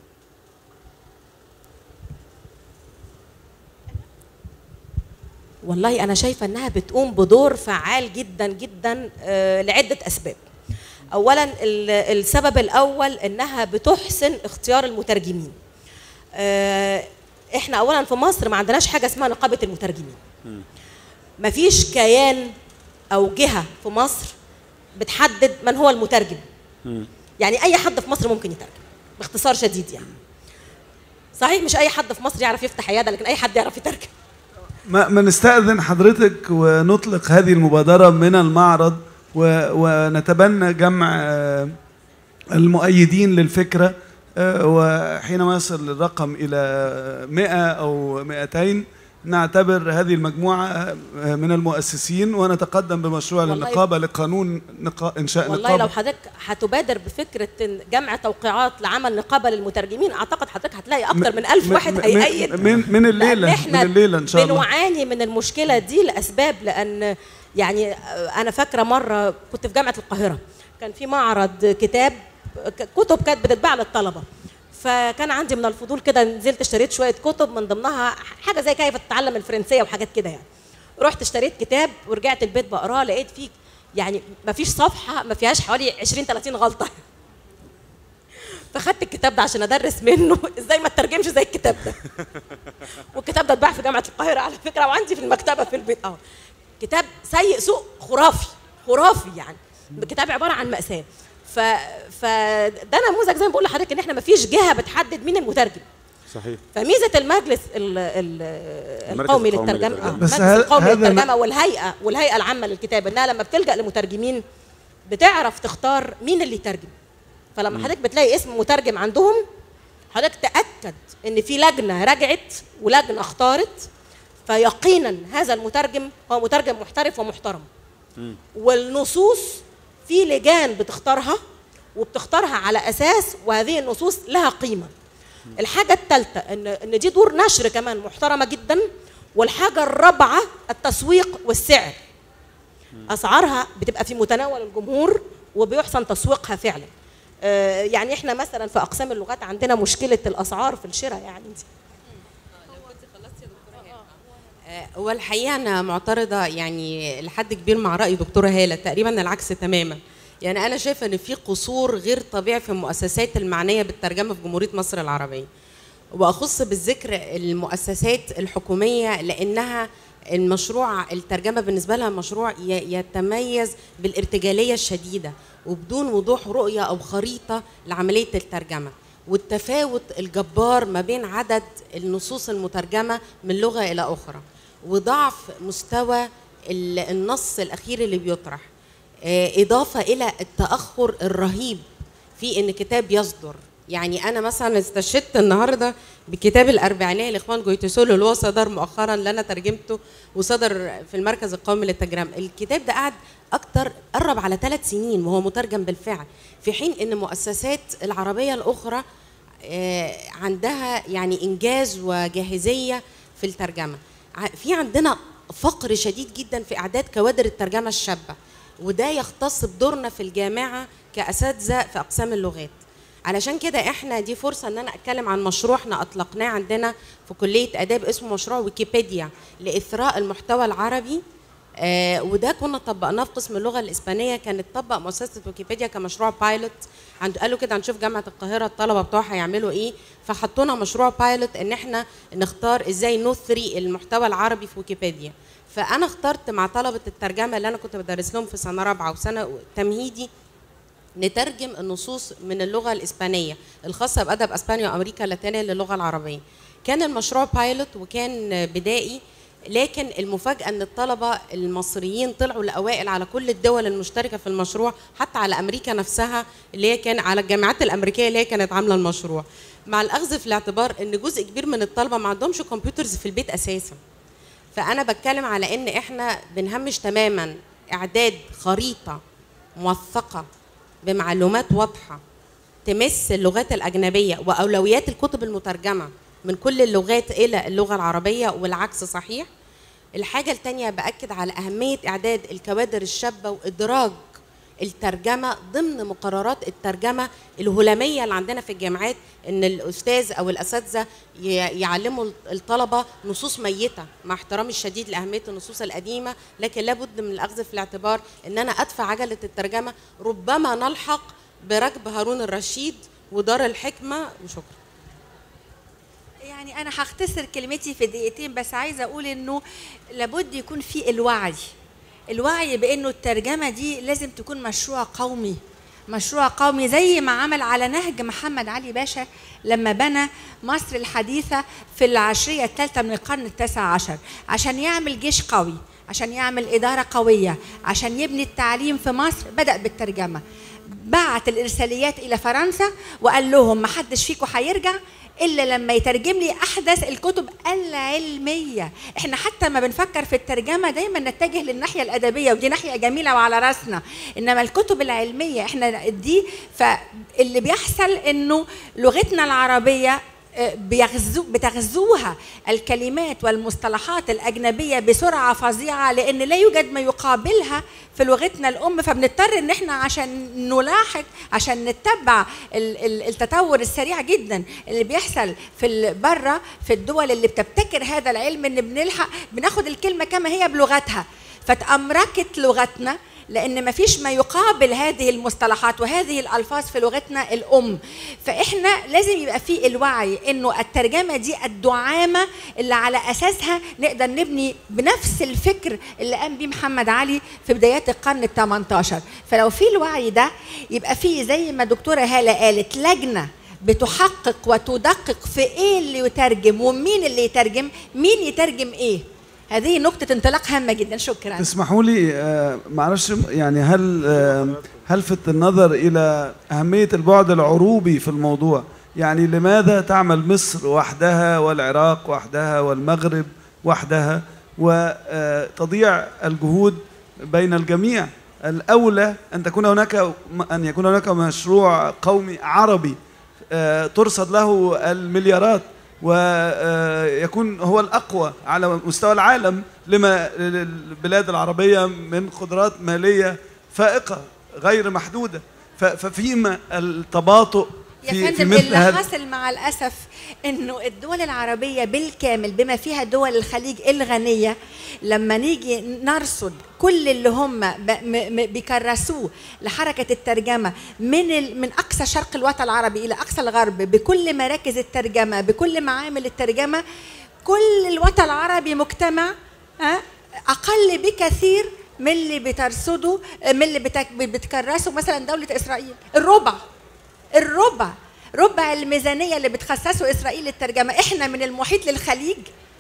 والله انا شايفه انها بتقوم بدور فعال جدا جدا آه، لعده اسباب اولا ال- السبب الاول انها بتحسن اختيار المترجمين آه، احنا اولا في مصر ما عندناش حاجه اسمها نقابه المترجمين مفيش كيان او جهه في مصر بتحدد من هو المترجم يعني اي حد في مصر ممكن يترجم باختصار شديد يعني صحيح مش اي حد في مصر يعرف يفتح عياده لكن اي حد يعرف يترجم ما, ما نستأذن حضرتك ونطلق هذه المبادرة من المعرض و ونتبنى جمع آه، المؤيدين للفكرة آه، وحينما يصل الرقم إلى 100 أو 200 نعتبر هذه المجموعة آه، من المؤسسين ونتقدم بمشروع والله- للنقابة لقانون نقا... إنشاء والله لو نقابة حضرتك هتبادر بفكره إن جمع توقيعات لعمل نقابه للمترجمين اعتقد حضرتك هتلاقي اكتر من ألف م- واحد م- هيأيد من, من لأن الليلة احنا من الليلة إن شاء الله بنعاني من المشكله دي لاسباب لان يعني انا فاكره مره كنت في جامعه القاهره كان في معرض كتاب ك- كتب كانت بتتباع للطلبه فكان عندي من الفضول كده نزلت اشتريت شويه كتب من ضمنها حاجه زي كيف تتعلم الفرنسيه وحاجات كده يعني رحت اشتريت كتاب ورجعت البيت بقراه لقيت فيه يعني ما فيش صفحه ما فيهاش حوالي 20 30 غلطه فخدت الكتاب ده عشان ادرس منه ازاي ما تترجمش زي الكتاب ده والكتاب ده اتباع في جامعه القاهره على فكره وعندي في المكتبه في البيت اه كتاب سيء سوء خرافي خرافي يعني كتاب عباره عن ماساه ف فده نموذج زي ما بقول لحضرتك ان احنا ما فيش جهه بتحدد مين المترجم صحيح فميزه المجلس ال ال المركز القومي القومي للترجمه للترجمة. آه، بس المجلس هذا- القومي هذا للترجمه والهيئه والهيئه العامه للكتاب انها لما بتلجا لمترجمين بتعرف تختار مين اللي يترجم فلما حضرتك بتلاقي اسم مترجم عندهم حضرتك تاكد ان في لجنه رجعت ولجنه اختارت فيقينا هذا المترجم هو مترجم محترف ومحترم والنصوص في لجان بتختارها وبتختارها على اساس وهذه النصوص لها قيمه الحاجه الثالثه ان ان دي دور نشر كمان محترمه جدا والحاجه الرابعه التسويق والسعر اسعارها بتبقى في متناول الجمهور وبيحسن تسويقها فعلا آه، يعني احنا مثلا في اقسام اللغات عندنا مشكله الاسعار في الشراء يعني دي آه، هو الحقيقه انا معترضه يعني لحد كبير مع راي دكتوره هاله تقريبا العكس تماما يعني انا شايفه ان في قصور غير طبيعي في المؤسسات المعنيه بالترجمه في جمهوريه مصر العربيه واخص بالذكر المؤسسات الحكوميه لانها المشروع الترجمه بالنسبه لها مشروع ي- يتميز بالارتجاليه الشديده وبدون وضوح رؤيه او خريطه لعمليه الترجمه والتفاوت الجبار ما بين عدد النصوص المترجمه من لغه الى اخرى وضعف مستوى ال- النص الاخير اللي بيطرح آه، اضافه الى التاخر الرهيب في ان كتاب يصدر يعني انا مثلا استشهدت النهارده بكتاب الاربعينيه لاخوان جويتسولو اللي هو صدر مؤخرا اللي انا ترجمته وصدر في المركز القومي للترجمه الكتاب ده قعد اكتر قرب على ثلاث سنين وهو مترجم بالفعل في حين ان مؤسسات العربيه الاخرى آه، عندها يعني انجاز وجاهزيه في الترجمه ع- في عندنا فقر شديد جدا في اعداد كوادر الترجمه الشابه وده يختص بدورنا في الجامعه كاساتذه في اقسام اللغات علشان كده احنا دي فرصه ان انا اتكلم عن مشروع احنا اطلقناه عندنا في كليه اداب اسمه مشروع ويكيبيديا لاثراء المحتوى العربي آه وده كنا طبقناه في قسم اللغه الاسبانيه كانت طبق مؤسسه ويكيبيديا كمشروع بايلوت عند قالوا كده هنشوف جامعه القاهره الطلبه بتوعها هيعملوا ايه فحطونا مشروع بايلوت ان احنا نختار ازاي نثري المحتوى العربي في ويكيبيديا فانا اخترت مع طلبه الترجمه اللي انا كنت بدرس لهم في سنه رابعه وسنه تمهيدي نترجم النصوص من اللغه الاسبانيه الخاصه بادب اسبانيا وامريكا اللاتينيه للغه العربيه كان المشروع بايلوت وكان بدائي لكن المفاجاه ان الطلبه المصريين طلعوا الاوائل على كل الدول المشتركه في المشروع حتى على امريكا نفسها اللي هي كان على الجامعات الامريكيه اللي هي كانت عامله المشروع مع الاخذ في الاعتبار ان جزء كبير من الطلبه ما عندهمش كمبيوترز في البيت اساسا فانا بتكلم على ان احنا بنهمش تماما اعداد خريطه موثقه بمعلومات واضحه تمس اللغات الاجنبيه واولويات الكتب المترجمه من كل اللغات الى اللغه العربيه والعكس صحيح الحاجه الثانيه باكد على اهميه اعداد الكوادر الشابه وادراج الترجمه ضمن مقررات الترجمه الهلاميه اللي عندنا في الجامعات ان الاستاذ او الاساتذه ي- يعلموا الطلبه نصوص ميته مع احترامي الشديد لاهميه النصوص القديمه لكن لابد من الاخذ في الاعتبار ان انا ادفع عجله الترجمه ربما نلحق بركب هارون الرشيد ودار الحكمه وشكرا يعني انا هختصر كلمتي في دقيقتين بس عايزه اقول انه لابد يكون في الوعي الوعي بانه الترجمه دي لازم تكون مشروع قومي مشروع قومي زي ما عمل على نهج محمد علي باشا لما بنى مصر الحديثة في العشرية الثالثة من القرن التاسع عشر عشان يعمل جيش قوي عشان يعمل إدارة قوية عشان يبني التعليم في مصر بدأ بالترجمة بعت الإرساليات إلى فرنسا وقال لهم ما حدش فيكم هيرجع الا لما يترجم لي احدث الكتب العلميه احنا حتى ما بنفكر في الترجمه دايما نتجه للناحيه الادبيه ودي ناحيه جميله وعلى راسنا انما الكتب العلميه احنا دي فاللي بيحصل انه لغتنا العربيه بيغزو بتغزوها الكلمات والمصطلحات الأجنبية بسرعة فظيعة لأن لا يوجد ما يقابلها في لغتنا الأم فبنضطر إن إحنا عشان نلاحق عشان نتبع التطور السريع جدا اللي بيحصل في بره في الدول اللي بتبتكر هذا العلم إن بنلحق بناخد الكلمة كما هي بلغتها فتأمركت لغتنا لان ما فيش ما يقابل هذه المصطلحات وهذه الالفاظ في لغتنا الام فاحنا لازم يبقى في الوعي انه الترجمه دي الدعامه اللي على اساسها نقدر نبني بنفس الفكر اللي قام بيه محمد علي في بدايات القرن ال 18 فلو في الوعي ده يبقى في زي ما دكتوره هاله قالت لجنه بتحقق وتدقق في ايه اللي يترجم ومين اللي يترجم مين يترجم ايه هذه نقطة انطلاق هامة جدا شكرا تسمحوا لي آه معلش يعني هل آه هلفت النظر إلى أهمية البعد العروبي في الموضوع يعني لماذا تعمل مصر وحدها والعراق وحدها والمغرب وحدها وتضيع الجهود بين الجميع الأولى أن تكون هناك أن يكون هناك مشروع قومي عربي آه ترصد له المليارات ويكون هو الأقوى على مستوى العالم لما البلاد العربية من قدرات مالية فائقة غير محدودة ف- ففيما التباطؤ يا في, في فندم مثل اللي هذا حصل مع الاسف انه الدول العربيه بالكامل بما فيها دول الخليج الغنيه لما نيجي نرصد كل اللي هم ب- م- م- بيكرسوه لحركه الترجمه من ال- من اقصى شرق الوطن العربي الى اقصى الغرب بكل مراكز الترجمه بكل معامل الترجمه كل الوطن العربي مجتمع ها، اقل بكثير من اللي بترصده من اللي بتك- بتكرسه مثلا دوله اسرائيل الربع الربع ربع الميزانيه اللي بتخصصه اسرائيل للترجمه احنا من المحيط للخليج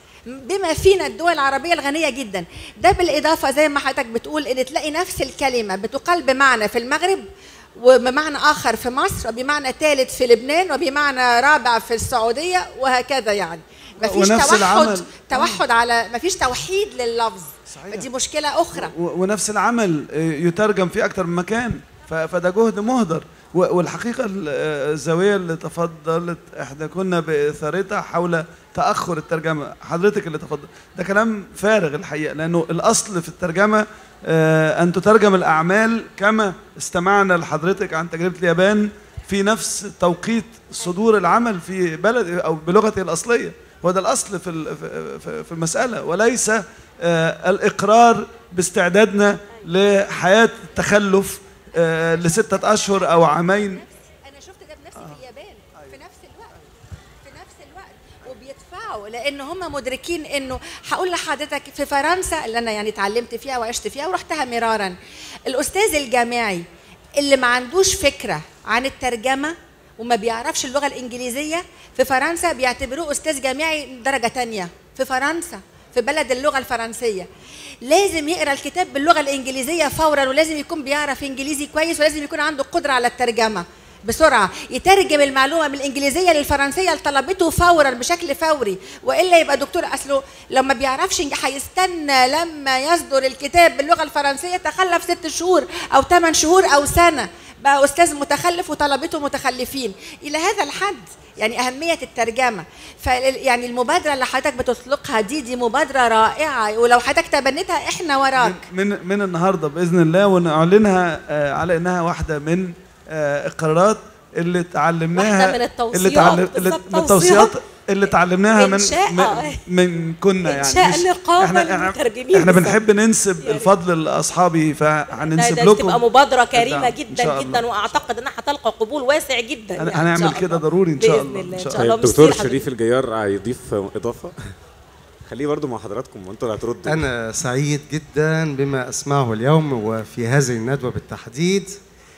بما فينا الدول العربيه الغنيه جدا ده بالاضافه زي ما حضرتك بتقول ان تلاقي نفس الكلمه بتقال بمعنى في المغرب وبمعنى اخر في مصر وبمعنى ثالث في لبنان وبمعنى رابع في السعوديه وهكذا يعني مفيش ونفس توحد العمل. توحد على مفيش توحيد لللفظ صحيح. دي مشكله اخرى و- ونفس العمل آه، يترجم في اكثر من مكان ف- فده جهد مهدر و- والحقيقه ال- آه، الزاويه اللي تفضلت احنا كنا باثارتها حول تاخر الترجمه حضرتك اللي تفضل ده كلام فارغ الحقيقه لانه الاصل في الترجمه آه، ان تترجم الاعمال كما استمعنا لحضرتك عن تجربه اليابان في نفس توقيت صدور العمل في بلد او بلغته الاصليه هو ده الاصل في ال- في- في- في المساله وليس آه، الاقرار باستعدادنا لحياه التخلف آه، لسته اشهر او عامين انا شفت ده بنفسي في اليابان في نفس الوقت في نفس الوقت وبيدفعوا لان هم مدركين انه هقول لحضرتك في فرنسا اللي انا يعني اتعلمت فيها وعشت فيها ورحتها مرارا الاستاذ الجامعي اللي ما عندوش فكره عن الترجمه وما بيعرفش اللغه الانجليزيه في فرنسا بيعتبروه استاذ جامعي درجه تانية في فرنسا في بلد اللغه الفرنسيه لازم يقرا الكتاب باللغه الانجليزيه فورا ولازم يكون بيعرف انجليزي كويس ولازم يكون عنده قدره على الترجمه بسرعه يترجم المعلومه من الانجليزيه للفرنسيه لطلبته فورا بشكل فوري والا يبقى دكتور اصله لو ما بيعرفش إنج- هيستنى لما يصدر الكتاب باللغه الفرنسيه تخلف ست شهور او ثمان شهور او سنه بقى استاذ متخلف وطلبته متخلفين الى هذا الحد يعني اهميه الترجمه ف يعني المبادره اللي حضرتك بتطلقها دي دي مبادره رائعه ولو حضرتك تبنتها احنا وراك من من النهارده باذن الله ونعلنها آه، على انها واحده من آه، القرارات اللي تعلمناها واحدة من التوصيات، اللي تعلم اللي بالظبط، من التوصيات توصيات. اللي تعلمناها من إنشاء، من, آه. من كنا يعني إنشاء مش- نقابة احنا احنا, للمترجمين احنا بالظبط. بنحب ننسب يعني. الفضل لاصحابي ده, فهننسب ده لكم تبقى مبادره الدعم. كريمه إن جدا شاء جدا الله. واعتقد انها هتلقى قبول واسع جدا هن- يعني إن هنعمل شاء كده الله. ضروري إن شاء بإذن الله. الله إن ان شاء شاء الله. الله دكتور ميرسي شريف الجيار هيضيف اضافه خليه برضو مع حضراتكم وانتوا اللي هتردوا أنا سعيد جدا بما أسمعه اليوم وفي هذه الندوة بالتحديد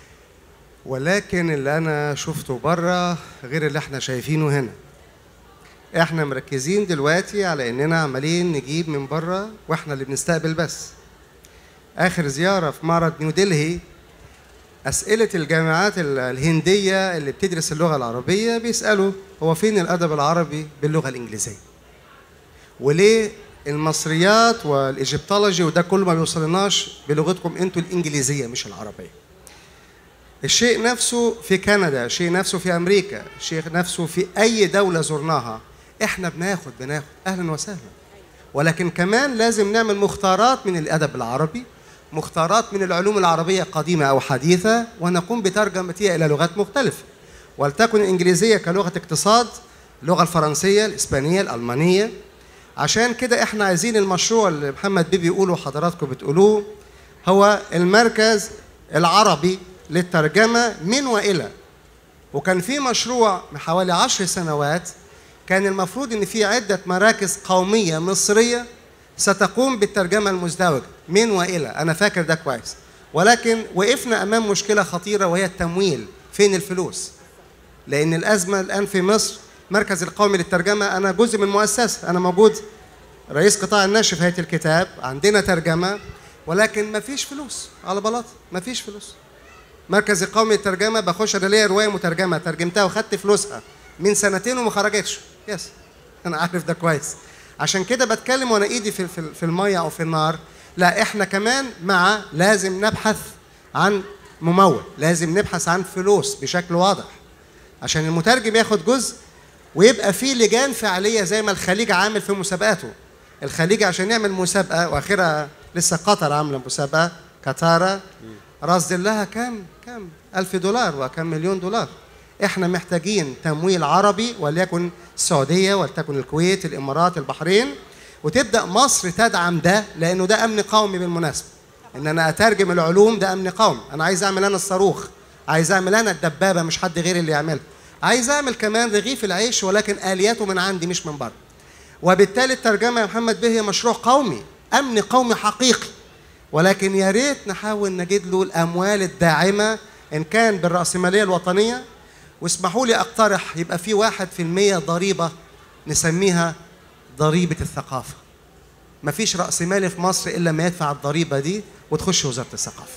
ولكن اللي أنا شفته بره غير اللي احنا شايفينه هنا احنا مركزين دلوقتي على اننا عمالين نجيب من بره واحنا اللي بنستقبل بس اخر زياره في معرض نيو دلهي اسئله الجامعات ال- الهنديه اللي بتدرس اللغه العربيه بيسالوا هو فين الادب العربي باللغه الانجليزيه وليه المصريات والايجيبتولوجي وده كله ما بيوصلناش بلغتكم انتوا الانجليزيه مش العربيه الشيء نفسه في كندا شيء نفسه في امريكا شيء نفسه في اي دوله زرناها احنا بناخد بناخد اهلا وسهلا ولكن كمان لازم نعمل مختارات من الادب العربي مختارات من العلوم العربيه قديمه او حديثه ونقوم بترجمتها الى لغات مختلفه ولتكن الانجليزيه كلغه اقتصاد اللغه الفرنسيه الاسبانيه الالمانيه عشان كده احنا عايزين المشروع اللي محمد بيه بيقوله وحضراتكم بتقولوه هو المركز العربي للترجمه من والى وكان في مشروع من حوالي عشر سنوات كان المفروض ان في عده مراكز قوميه مصريه ستقوم بالترجمه المزدوجه من والى انا فاكر ده كويس ولكن وقفنا امام مشكله خطيره وهي التمويل فين الفلوس لان الازمه الان في مصر مركز القومي للترجمه انا جزء من مؤسسه انا موجود رئيس قطاع النشر في هيئه الكتاب عندنا ترجمه ولكن ما فيش فلوس على بلاط ما فيش فلوس مركز القومي للترجمه بخش انا ليا روايه مترجمه ترجمتها وخدت فلوسها من سنتين وما خرجتش يس انا عارف ده كويس عشان كده بتكلم وانا ايدي في في في الميه او في النار لا احنا كمان مع لازم نبحث عن ممول لازم نبحث عن فلوس بشكل واضح عشان المترجم ياخد جزء ويبقى في لجان فعاليه زي ما الخليج عامل في مسابقاته الخليج عشان يعمل مسابقه واخرها لسه قطر عامله مسابقه قطاره رصد لها كام كام ألف دولار وكم مليون دولار احنا محتاجين تمويل عربي وليكن السعودية ولتكن الكويت الإمارات البحرين وتبدأ مصر تدعم ده لأنه ده أمن قومي بالمناسبة إن أنا أترجم العلوم ده أمن قومي أنا عايز أعمل أنا الصاروخ عايز أعمل أنا الدبابة مش حد غيري اللي يعملها عايز أعمل كمان رغيف العيش ولكن آلياته من عندي مش من بره وبالتالي الترجمة يا محمد به هي مشروع قومي أمن قومي حقيقي ولكن يا ريت نحاول نجد له الأموال الداعمة إن كان بالرأسمالية الوطنية واسمحوا لي أقترح يبقى في واحد في المية ضريبة نسميها ضريبة الثقافة مفيش رأس مالي في مصر إلا ما يدفع الضريبة دي وتخش وزارة الثقافة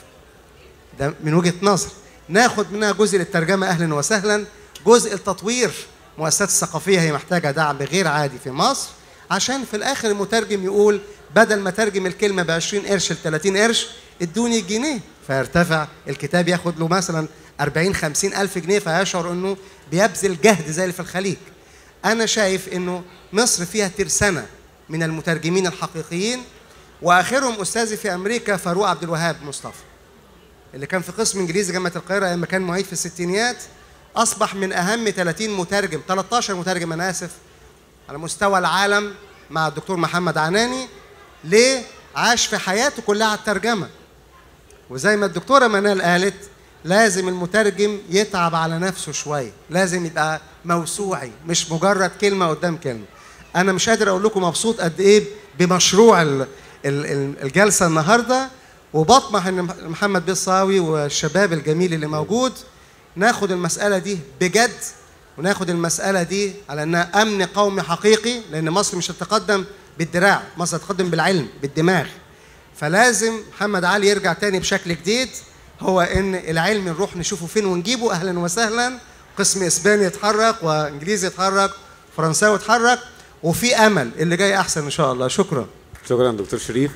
ده من وجهة نظر ناخد منها جزء للترجمة أهلا وسهلا جزء التطوير مؤسسات الثقافية هي محتاجة دعم غير عادي في مصر عشان في الآخر المترجم يقول بدل ما ترجم الكلمة ب 20 قرش ل 30 قرش ادوني جنيه فيرتفع الكتاب ياخد له مثلا 40 50 ألف جنيه فيشعر إنه بيبذل جهد زي اللي في الخليج أنا شايف إنه مصر فيها ترسانة من المترجمين الحقيقيين وآخرهم أستاذي في أمريكا فاروق عبد الوهاب مصطفى اللي كان في قسم انجليزي جامعه القاهره لما كان معيد في الستينيات اصبح من اهم 30 مترجم 13 مترجم انا اسف على مستوى العالم مع الدكتور محمد عناني ليه عاش في حياته كلها على الترجمه وزي ما الدكتوره منال قالت لازم المترجم يتعب على نفسه شويه لازم يبقى موسوعي مش مجرد كلمه قدام كلمه انا مش قادر اقول لكم مبسوط قد ايه بمشروع ال- ال- ال- الجلسه النهارده وبطمح ان محمد بيه الصاوي والشباب الجميل اللي موجود ناخد المساله دي بجد وناخد المساله دي على انها امن قومي حقيقي لان مصر مش هتتقدم بالدراع مصر هتتقدم بالعلم بالدماغ فلازم محمد علي يرجع تاني بشكل جديد هو ان العلم نروح نشوفه فين ونجيبه اهلا وسهلا قسم اسباني يتحرك وانجليزي يتحرك فرنساوي يتحرك وفي امل اللي جاي احسن ان شاء الله شكرا شكرا دكتور شريف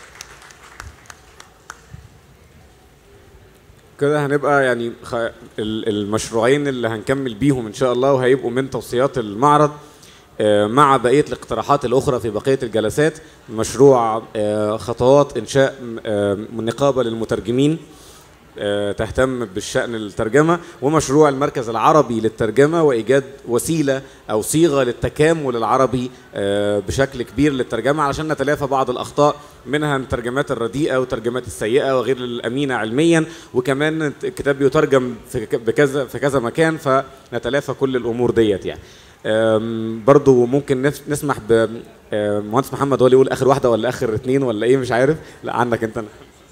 كده هنبقى يعني خ... ال- المشروعين اللي هنكمل بيهم ان شاء الله وهيبقوا من توصيات المعرض آه، مع بقيه الاقتراحات الاخرى في بقيه الجلسات مشروع آه، خطوات انشاء آه، نقابه للمترجمين آه، تهتم بالشأن الترجمة ومشروع المركز العربي للترجمة وإيجاد وسيلة أو صيغة للتكامل العربي آه، بشكل كبير للترجمة علشان نتلافى بعض الأخطاء منها الترجمات الرديئة والترجمات السيئة وغير الأمينة علميا وكمان الكتاب بيترجم في ك- بكذا في كذا مكان فنتلافى كل الأمور ديت يعني آم، برضو ممكن نف- نسمح ب آه، مهندس محمد هو اللي يقول آخر واحدة ولا آخر اتنين ولا إيه مش عارف لا عنك أنت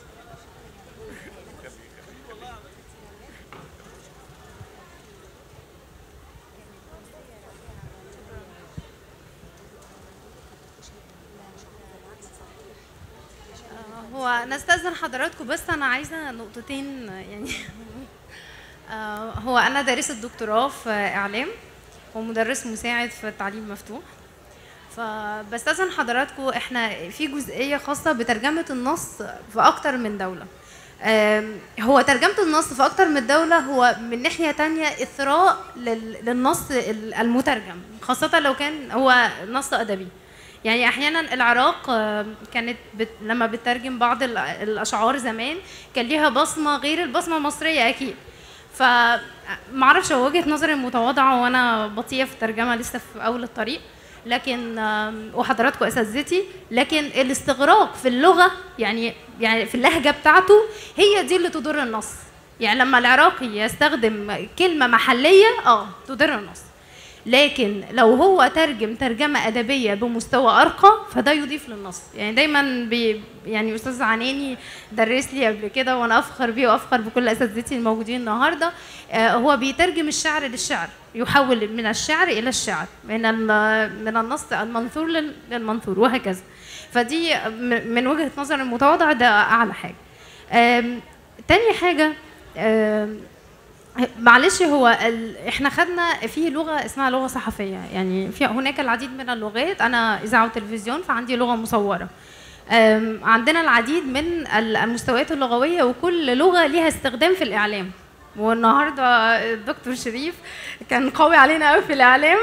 هو نستأذن حضراتكم بس أنا عايزة نقطتين يعني آه، هو أنا دارسة دكتوراه في إعلام ومدرس مساعد في التعليم مفتوح فبستأذن حضراتكم احنا في جزئية خاصة بترجمة النص في أكتر من دولة آم، هو ترجمة النص في أكتر من دولة هو من ناحية تانية إثراء لل- للنص ال- المترجم خاصة لو كان هو نص أدبي يعني احيانا العراق آم، كانت بت... لما بتترجم بعض ال- الاشعار زمان كان ليها بصمه غير البصمه المصريه اكيد ف معرفش هو وجهه نظري المتواضعه وانا بطيئه في الترجمه لسه في اول الطريق لكن آم، وحضراتكم اساتذتي لكن الاستغراق في اللغه يعني يعني في اللهجه بتاعته هي دي اللي تضر النص يعني لما العراقي يستخدم كلمه محليه اه تضر النص لكن لو هو ترجم ترجمة أدبية بمستوى أرقى فده يضيف للنص يعني دايما بي يعني أستاذ عناني درس لي قبل كده وأنا أفخر بيه وأفخر بكل أساتذتي الموجودين النهاردة آه هو بيترجم الشعر للشعر يحول من الشعر إلى الشعر من ال- من النص المنثور لل- للمنثور وهكذا فدي م- من وجهة نظر المتواضع ده أعلى حاجة آم، تاني حاجة آم، معلش هو ال... احنا خدنا في لغه اسمها لغه صحفيه يعني في هناك العديد من اللغات انا اذاعه وتلفزيون فعندي لغه مصوره أم، عندنا العديد من ال- المستويات اللغويه وكل لغه ليها استخدام في الاعلام والنهارده الدكتور شريف كان قوي علينا قوي في الاعلام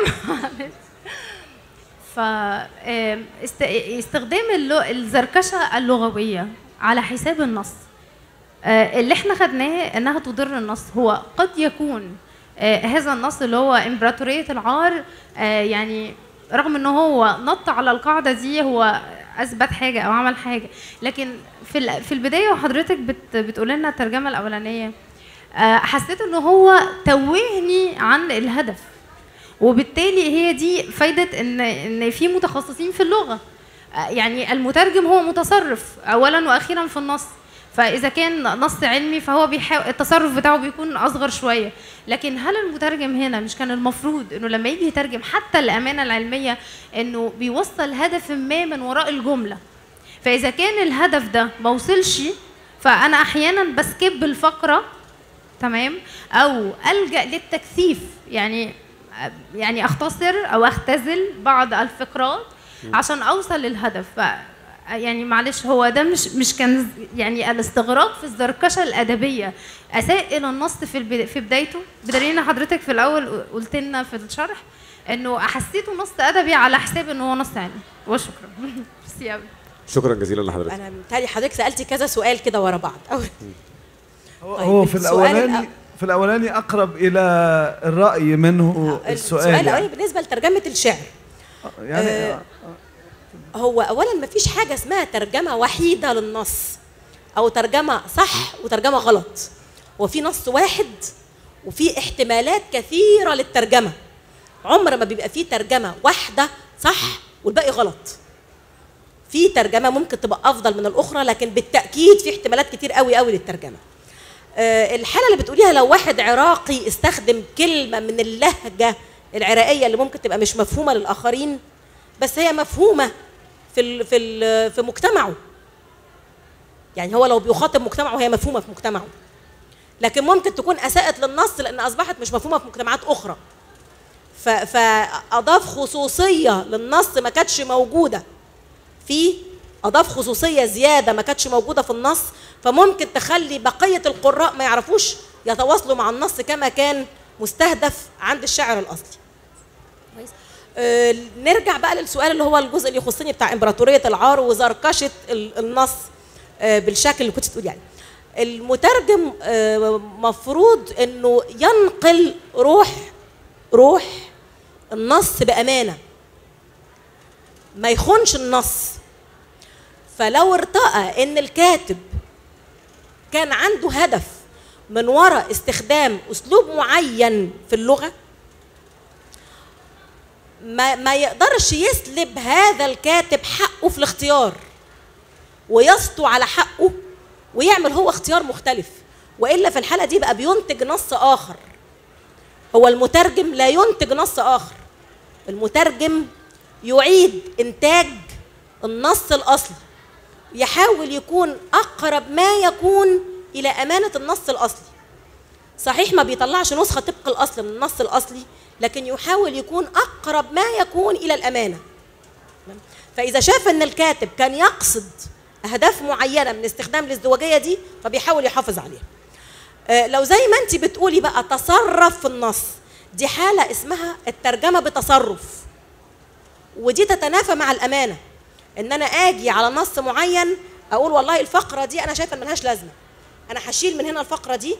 ف آم، است- استخدام اللو- الزركشه اللغويه على حساب النص آه، اللي احنا خدناه انها تضر النص هو قد يكون آه، هذا النص اللي هو امبراطوريه العار آه، يعني رغم ان هو نط على القاعده دي هو اثبت حاجه او عمل حاجه لكن في ال- في البدايه وحضرتك بت بتقول لنا الترجمه الاولانيه آه، حسيت ان هو توهني عن الهدف وبالتالي هي دي فايده ان ان في متخصصين في اللغه آه، يعني المترجم هو متصرف اولا واخيرا في النص فاذا كان نص علمي فهو بيحاول التصرف بتاعه بيكون اصغر شويه لكن هل المترجم هنا مش كان المفروض انه لما يجي يترجم حتى الامانه العلميه انه بيوصل هدف ما من وراء الجمله فاذا كان الهدف ده ما وصلش فانا احيانا بسكيب الفقره تمام او الجا للتكثيف يعني يعني اختصر او اختزل بعض الفقرات عشان اوصل للهدف ف يعني معلش هو ده مش مش كان يعني الاستغراق في الزركشه الادبيه اساء الى النص في البدا في بدايته بدليل ان حضرتك في الاول قلت لنا في الشرح انه حسيته نص ادبي على حساب انه هو نص علمي وشكرا ميرسي قوي شكرا جزيلا لحضرتك انا متهيألي حضرتك سالتي كذا سؤال كده ورا بعض أول- هو طيب، هو في السؤال الاولاني الأ- في الاولاني اقرب الى الراي منه السؤال السؤال الاولاني يعني, بالنسبه لترجمه الشعر يعني آه، هو اولا ما فيش حاجه اسمها ترجمه وحيده للنص او ترجمه صح وترجمه غلط هو في نص واحد وفي احتمالات كثيره للترجمه عمر ما بيبقى فيه ترجمه واحده صح والباقي غلط في ترجمه ممكن تبقى افضل من الاخرى لكن بالتاكيد في احتمالات كتير قوي قوي للترجمه آه، الحاله اللي بتقوليها لو واحد عراقي استخدم كلمه من اللهجه العراقيه اللي ممكن تبقى مش مفهومه للاخرين بس هي مفهومه في ال في ال في مجتمعه يعني هو لو بيخاطب مجتمعه هي مفهومه في مجتمعه لكن ممكن تكون اساءت للنص لان اصبحت مش مفهومه في مجتمعات اخرى ف- فاضاف خصوصيه للنص ما كانتش موجوده فيه اضاف خصوصيه زياده ما كانتش موجوده في النص فممكن تخلي بقيه القراء ما يعرفوش يتواصلوا مع النص كما كان مستهدف عند الشاعر الاصلي كويس آه، نرجع بقى للسؤال اللي هو الجزء اللي يخصني بتاع امبراطوريه العار وزركشه ال- النص آه، بالشكل اللي كنت تقول يعني المترجم آه، مفروض انه ينقل روح روح النص بامانه ما يخونش النص فلو ارتأى ان الكاتب كان عنده هدف من وراء استخدام اسلوب معين في اللغه ما ما يقدرش يسلب هذا الكاتب حقه في الاختيار ويسطو على حقه ويعمل هو اختيار مختلف والا في الحاله دي بقى بينتج نص اخر هو المترجم لا ينتج نص اخر المترجم يعيد انتاج النص الاصلي يحاول يكون اقرب ما يكون الى امانه النص الاصلي صحيح ما بيطلعش نسخه طبق الاصل من النص الاصلي لكن يحاول يكون اقرب ما يكون الى الامانه تمام؟ فاذا شاف ان الكاتب كان يقصد اهداف معينه من استخدام الازدواجيه دي فبيحاول يحافظ عليها آه، لو زي ما انت بتقولي بقى تصرف في النص دي حاله اسمها الترجمه بتصرف ودي تتنافى مع الامانه ان انا اجي على نص معين اقول والله الفقره دي انا شايفه ان ملهاش لازمه انا هشيل من هنا الفقره دي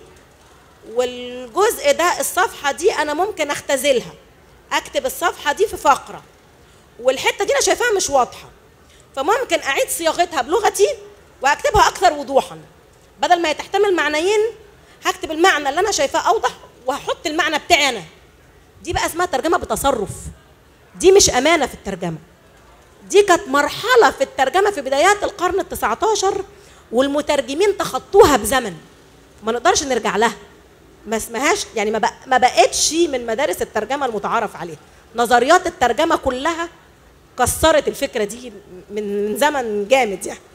والجزء ده الصفحه دي انا ممكن اختزلها اكتب الصفحه دي في فقره والحته دي انا شايفاها مش واضحه فممكن اعيد صياغتها بلغتي واكتبها اكثر وضوحا بدل ما هي تحتمل معنيين هكتب المعنى اللي انا شايفاه اوضح وهحط المعنى بتاعي انا دي بقى اسمها ترجمه بتصرف دي مش امانه في الترجمه دي كانت مرحله في الترجمه في بدايات القرن ال19 والمترجمين تخطوها بزمن ما نقدرش نرجع لها ما اسمهاش يعني ما, بق- ما بقتش من مدارس الترجمه المتعارف عليها نظريات الترجمه كلها كسرت الفكره دي من من زمن جامد يعني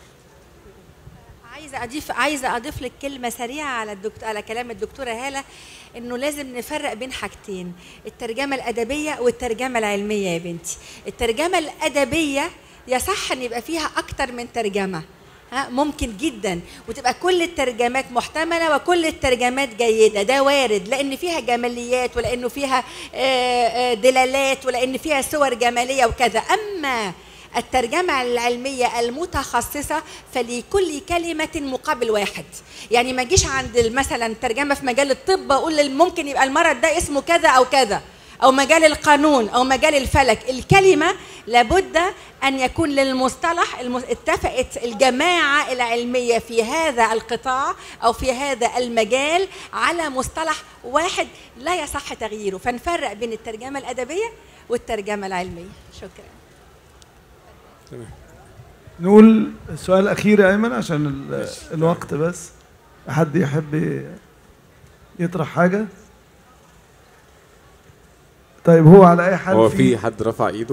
عايزه اضيف عايزه اضيف لك كلمه سريعه على الدكتور على كلام الدكتوره هاله انه لازم نفرق بين حاجتين الترجمه الادبيه والترجمه العلميه يا بنتي الترجمه الادبيه يصح ان يبقى فيها اكتر من ترجمه ها ممكن جدا وتبقى كل الترجمات محتمله وكل الترجمات جيده ده وارد لان فيها جماليات ولانه فيها آه، آه، دلالات ولان فيها صور جماليه وكذا اما الترجمة العلمية المتخصصة فلكل كلمة مقابل واحد يعني ما اجيش عند مثلا ترجمة في مجال الطب أقول ممكن يبقى المرض ده اسمه كذا أو كذا أو مجال القانون أو مجال الفلك الكلمة لابد أن يكون للمصطلح الم- اتفقت الجماعة العلمية في هذا القطاع أو في هذا المجال على مصطلح واحد لا يصح تغييره فنفرق بين الترجمة الأدبية والترجمة العلمية شكرا نقول السؤال الأخير يا أيمن عشان ال- الوقت بس حد يحب ي- يطرح حاجة طيب هو على أي حال هو في حد رفع ايده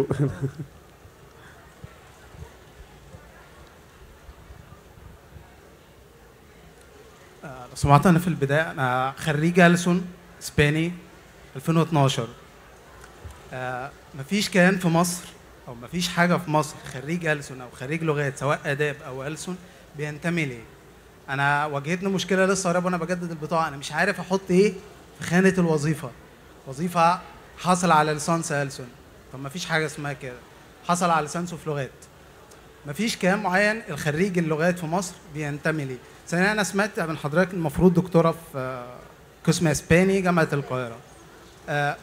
لو سمعت انا في البدايه انا خريج ألسن اسباني 2012 آه مفيش كيان في مصر او مفيش حاجه في مصر خريج ألسن او خريج لغات سواء اداب او ألسن بينتمي ليه انا واجهتني مشكله لسه قريب وانا بجدد البطاقه انا مش عارف احط ايه في خانه الوظيفه وظيفه حصل على ليسانس ألسن طب مفيش حاجه اسمها كده حصل على ليسانسه في لغات مفيش كلام معين الخريج اللغات في مصر بينتمي ليه ثانيا انا سمعت من حضرتك المفروض دكتوره في آه، قسم اسباني جامعه القاهره آه،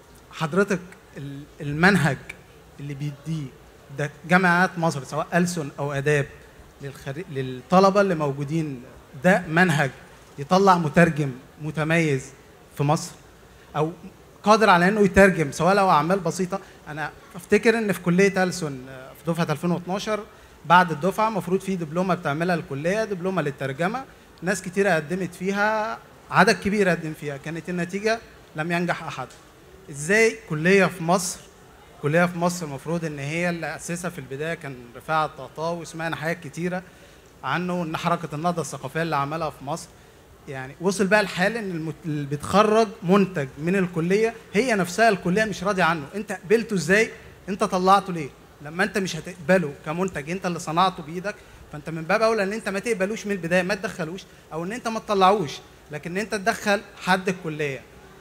حضرتك ال- المنهج اللي بيديه ده جامعات مصر سواء ألسن او اداب للخري... للطلبه اللي موجودين ده منهج يطلع مترجم متميز في مصر او قادر على انه يترجم سواء لو اعمال بسيطه انا افتكر ان في كليه ألسن آه، في دفعه 2012 بعد الدفعه المفروض في دبلومه بتعملها الكليه دبلومه للترجمه ناس كتيره قدمت فيها عدد كبير قدم فيها كانت النتيجه لم ينجح احد ازاي كليه في مصر كليه في مصر المفروض ان هي اللي اسسها في البدايه كان رفاعه الطهطاوي وسمعنا حاجات كتيره عنه ان حركه النهضه الثقافيه اللي عملها في مصر يعني وصل بقى الحال ان المت- اللي بيتخرج منتج من الكليه هي نفسها الكليه مش راضيه عنه انت قبلته ازاي انت طلعته ليه لما انت مش هتقبله كمنتج انت اللي صنعته بايدك فانت من باب اولى ان انت ما تقبلوش من البدايه ما تدخلوش او ان انت ما تطلعوش لكن ان انت تدخل حد الكليه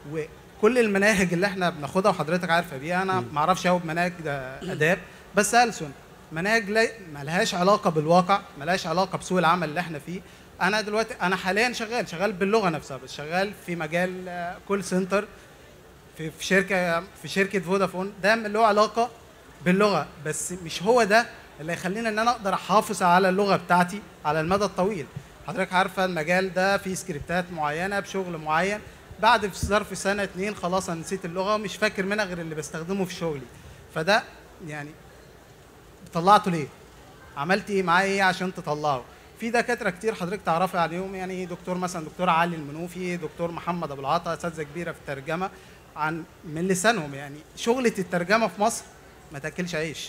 وكل المناهج اللي احنا بناخدها وحضرتك عارفه بيها انا ما اعرفش قوي بمناهج ده اداب بس ألسن مناهج لا ملهاش علاقه بالواقع ملهاش علاقه بسوق العمل اللي احنا فيه انا دلوقتي انا حاليا شغال شغال باللغه نفسها بس شغال في مجال آه، كول سنتر في في شركه في شركه فودافون ده له علاقه باللغه بس مش هو ده اللي يخلينا ان انا اقدر احافظ على اللغه بتاعتي على المدى الطويل حضرتك عارفه المجال ده فيه سكريبتات معينه بشغل معين بعد في ظرف سنه اتنين خلاص انا نسيت اللغه ومش فاكر منها غير اللي بستخدمه في شغلي فده يعني طلعته ليه عملت ايه معاه ايه عشان تطلعه في دكاتره كتير حضرتك تعرفي عليهم يعني دكتور مثلا دكتور علي المنوفي دكتور محمد ابو العطا اساتذه كبيره في الترجمه عن من لسانهم يعني شغله الترجمه في مصر ما تاكلش عيش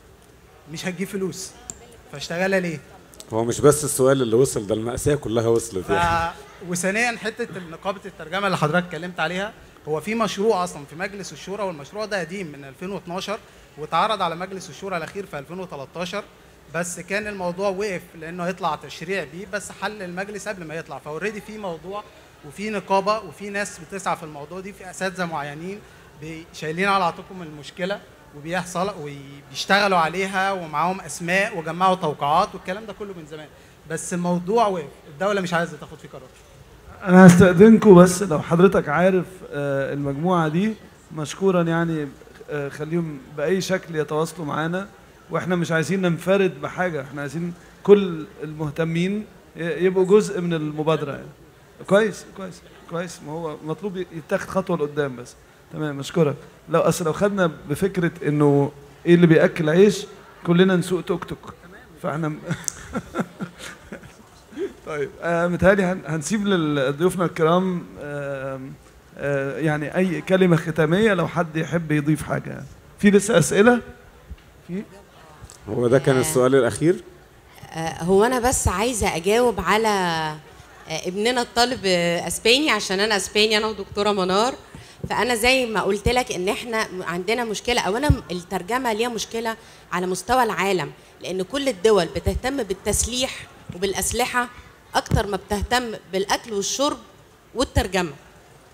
مش هتجيب فلوس فاشتغلها ليه هو مش بس السؤال اللي وصل ده المأساة كلها وصلت ف... يعني وثانيا حته نقابه الترجمه اللي حضرتك اتكلمت عليها هو في مشروع اصلا في مجلس الشورى والمشروع ده قديم من 2012 واتعرض على مجلس الشورى الاخير في 2013 بس كان الموضوع وقف لانه يطلع تشريع بيه بس حل المجلس قبل ما يطلع فاوريدي في موضوع وفي نقابه وفي ناس بتسعى في الموضوع دي في اساتذه معينين بي- شايلين على عاتقهم المشكله وبيحصل وبيشتغلوا عليها ومعاهم اسماء وجمعوا توقعات والكلام ده كله من زمان بس الموضوع وقف الدوله مش عايزه تاخد فيه قرار انا هستأذنكم بس لو حضرتك عارف آه، المجموعة دي مشكورا يعني آه، خليهم بأي شكل يتواصلوا معانا واحنا مش عايزين ننفرد بحاجة احنا عايزين كل المهتمين ي- يبقوا جزء من المبادرة يعني كويس كويس كويس ما هو مطلوب يتاخد خطوة لقدام بس تمام مشكورك لو اصل لو خدنا بفكرة انه ايه اللي بياكل عيش كلنا نسوق توك توك فاحنا م- طيب آه متهيألي هن- هنسيب لضيوفنا الكرام آه آه يعني أي كلمة ختامية لو حد يحب يضيف حاجة يعني. في لسه أسئلة؟ في؟ هو ده كان السؤال الأخير آه، هو انا بس عايزه اجاوب على آه، ابننا الطالب آه، اسباني عشان انا اسباني انا ودكتوره منار فانا زي ما قلت لك ان احنا عندنا مشكله اولا الترجمه ليها مشكله على مستوى العالم لان كل الدول بتهتم بالتسليح وبالاسلحه اكتر ما بتهتم بالاكل والشرب والترجمه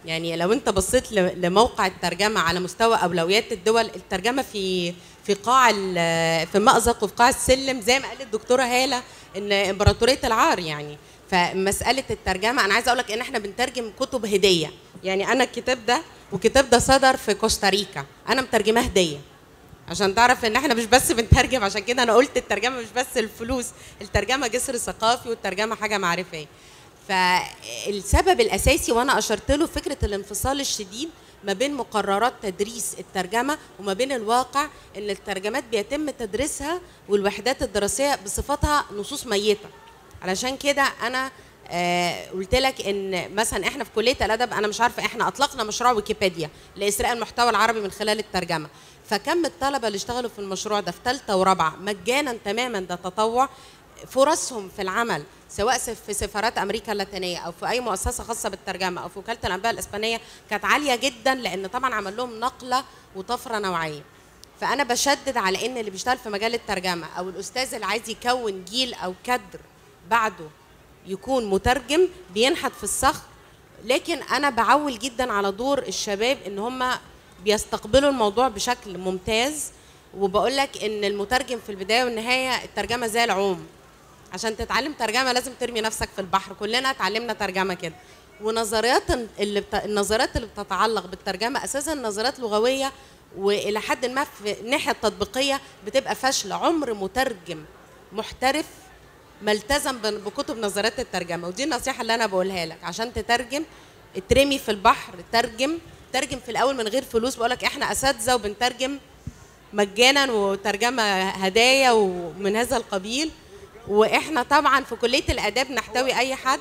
يعني لو انت بصيت ل- لموقع الترجمه على مستوى اولويات الدول الترجمه في في قاع ال- في مأزق وفي قاع السلم زي ما قالت الدكتوره هاله ان امبراطوريه العار يعني فمساله الترجمه انا عايزه اقول لك ان احنا بنترجم كتب هديه يعني انا الكتاب ده والكتاب ده صدر في كوستاريكا انا مترجماه هديه عشان تعرف ان احنا مش بس بنترجم عشان كده انا قلت الترجمه مش بس الفلوس الترجمه جسر ثقافي والترجمه حاجه معرفيه فالسبب الاساسي وانا اشرت له فكره الانفصال الشديد ما بين مقررات تدريس الترجمه وما بين الواقع ان الترجمات بيتم تدريسها والوحدات الدراسيه بصفتها نصوص ميته علشان كده انا آه قلت لك ان مثلا احنا في كليه الادب انا مش عارفه احنا اطلقنا مشروع ويكيبيديا لاسراء المحتوى العربي من خلال الترجمه فكم الطلبه اللي اشتغلوا في المشروع ده في ثالثه ورابعه مجانا تماما ده تطوع فرصهم في العمل سواء سف- في سفارات امريكا اللاتينيه او في اي مؤسسه خاصه بالترجمه او في وكاله الانباء الاسبانيه كانت عاليه جدا لان طبعا عمل لهم نقله وطفره نوعيه فانا بشدد على ان اللي بيشتغل في مجال الترجمه او الاستاذ اللي عايز يكون جيل او كادر بعده يكون مترجم بينحت في الصخر لكن انا بعول جدا على دور الشباب ان هم بيستقبلوا الموضوع بشكل ممتاز وبقول لك ان المترجم في البدايه والنهايه الترجمه زي العوم عشان تتعلم ترجمه لازم ترمي نفسك في البحر كلنا اتعلمنا ترجمه كده ونظريات اللي بت... النظريات اللي بتتعلق بالترجمه اساسا نظريات لغويه والى حد ما في الناحيه التطبيقيه بتبقى فاشله عمر مترجم محترف ما التزم ب- بكتب نظريات الترجمه ودي النصيحه اللي انا بقولها لك عشان تترجم اترمي في البحر ترجم ترجم في الاول من غير فلوس بقول لك احنا اساتذه وبنترجم مجانا وترجمه هدايا ومن هذا القبيل واحنا طبعا في كليه الاداب نحتوي اي حد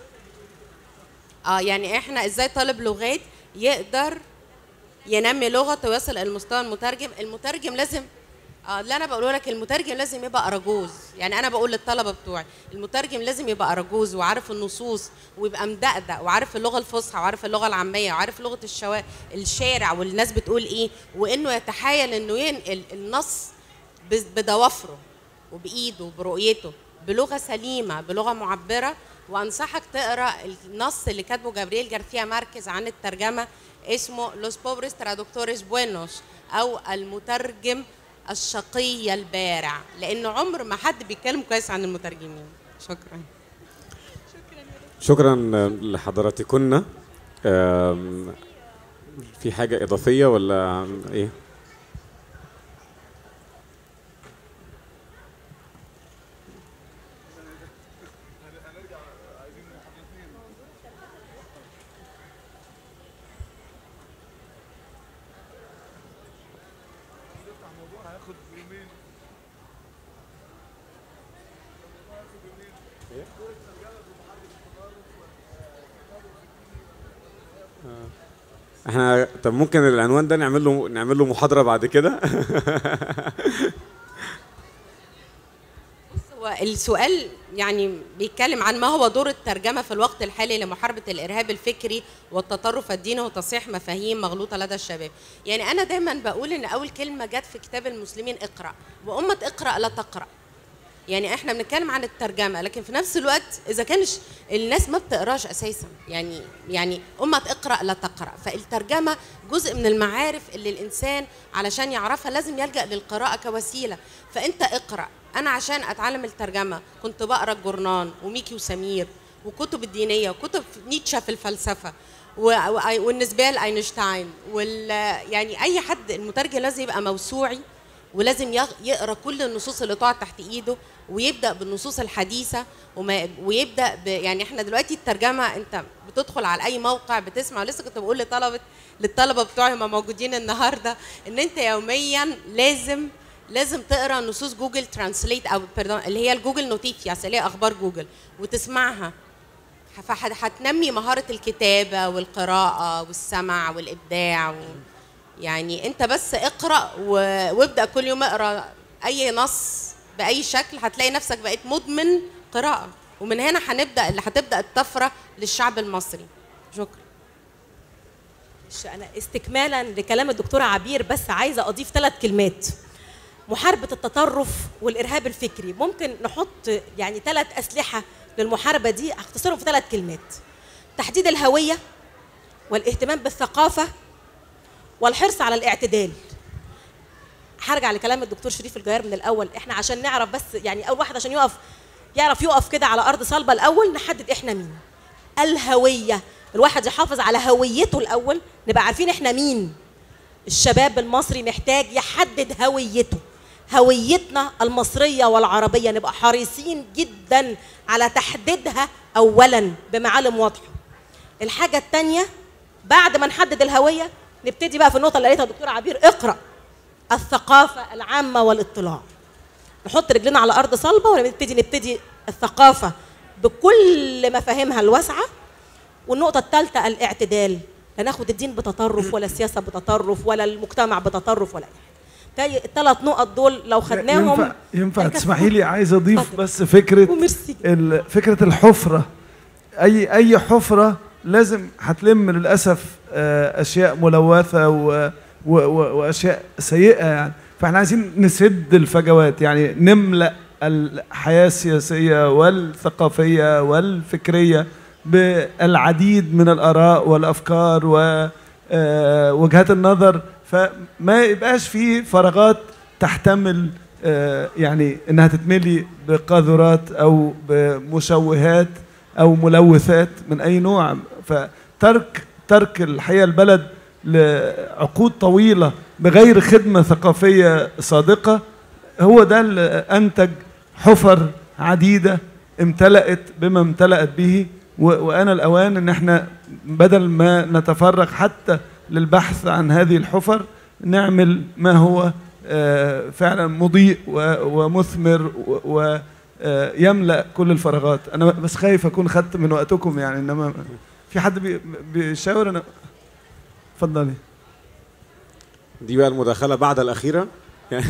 اه يعني احنا ازاي طالب لغات يقدر ينمي لغته ويصل الى مستوى المترجم المترجم لازم اه اللي انا بقوله لك المترجم لازم يبقى اراجوز يعني انا بقول للطلبه بتوعي المترجم لازم يبقى اراجوز وعارف النصوص ويبقى مدقدق وعارف اللغه الفصحى وعارف اللغه العاميه وعارف لغه الشوا... الشارع والناس بتقول ايه وانه يتحايل انه ينقل النص ب- بضوافره وبايده وبرؤيته بلغه سليمه بلغه معبره وانصحك تقرا النص اللي كاتبه جابرييل جارثيا ماركيز عن الترجمه اسمه لوس بوبريس ترادكتوريس بوينوس او المترجم الشقي البارع لانه عمر ما حد بيتكلم كويس عن المترجمين شكرا شكرا لحضراتكن آم، في حاجة إضافية ولا إيه؟ احنا طب ممكن العنوان ده نعمل له نعمل له محاضرة بعد كده هو السؤال يعني بيتكلم عن ما هو دور الترجمه في الوقت الحالي لمحاربه الارهاب الفكري والتطرف الديني وتصحيح مفاهيم مغلوطه لدى الشباب. يعني انا دايما بقول ان اول كلمه جت في كتاب المسلمين اقرا وامه اقرا لا تقرا. يعني احنا بنتكلم عن الترجمه لكن في نفس الوقت اذا كانش الناس ما بتقراش اساسا يعني يعني امه اقرا لا تقرا فالترجمه جزء من المعارف اللي الانسان علشان يعرفها لازم يلجا للقراءه كوسيله فانت اقرا انا عشان اتعلم الترجمه كنت بقرا الجورنان وميكي وسمير وكتب الدينيه وكتب نيتشه في الفلسفه و- و- والنسبيه لاينشتاين وال يعني اي حد المترجم لازم يبقى موسوعي ولازم يغ- يقرا كل النصوص اللي تقع تحت ايده ويبدا بالنصوص الحديثه وما ويبدا ب يعني احنا دلوقتي الترجمه انت بتدخل على اي موقع بتسمع لسه كنت بقول لطلبه للطلبه بتوعي هم موجودين النهارده ان انت يوميا لازم لازم تقرا نصوص جوجل ترانسليت او pardon، اللي هي الجوجل نوتيفياس اللي هي اخبار جوجل وتسمعها فهتنمي مهاره الكتابه والقراءه والسمع والابداع و... يعني انت بس اقرا و... وابدا كل يوم اقرا اي نص باي شكل هتلاقي نفسك بقيت مدمن قراءه ومن هنا هنبدا اللي هتبدا الطفره للشعب المصري شكرا معلش انا استكمالا لكلام الدكتوره عبير بس عايزه اضيف ثلاث كلمات محاربه التطرف والارهاب الفكري ممكن نحط يعني ثلاث اسلحه للمحاربه دي هختصرهم في ثلاث كلمات تحديد الهويه والاهتمام بالثقافه والحرص على الاعتدال هرجع لكلام الدكتور شريف الجيار من الاول احنا عشان نعرف بس يعني اول واحد عشان يقف يعرف يقف كده على ارض صلبه الاول نحدد احنا مين الهويه الواحد يحافظ على هويته الاول نبقى عارفين احنا مين الشباب المصري محتاج يحدد هويته هويتنا المصرية والعربية نبقى حريصين جدا على تحديدها أولا بمعالم واضحة الحاجة التانية بعد ما نحدد الهوية نبتدي بقى في النقطة اللي قالتها الدكتورة عبير اقرأ الثقافة العامة والاطلاع نحط رجلنا على أرض صلبة ونبتدي نبتدي الثقافة بكل مفاهيمها الواسعة والنقطة الثالثة الاعتدال لا ناخد الدين بتطرف ولا السياسة بتطرف ولا المجتمع بتطرف ولا أي حاجة الثلاث نقط دول لو خدناهم ينفع ينفع هيكفوا. تسمحي لي عايز اضيف اتفضل. بس فكره وميرسي ال- فكره الحفره اي اي حفره لازم هتلم للاسف آه، اشياء ملوثه و و و واشياء سيئه يعني فاحنا عايزين نسد الفجوات يعني نملا الحياه السياسيه والثقافيه والفكريه بالعديد من الاراء والافكار ووجهات النظر فما يبقاش في فراغات تحتمل آه، يعني انها تتملي بقاذورات او بمشوهات او ملوثات من اي نوع فترك ترك الحقيقه البلد لعقود طويله بغير خدمه ثقافيه صادقه هو ده اللي انتج حفر عديده امتلأت بما امتلأت به و- وأنا الأوان إن احنا بدل ما نتفرغ حتى للبحث عن هذه الحفر نعمل ما هو آه، فعلا مضيء و- ومثمر ويملأ كل الفراغات أنا بس خايف أكون خدت من وقتكم يعني إنما في حد بي- بيشاور أنا اتفضلي دي بقى المداخله بعد الاخيره يعني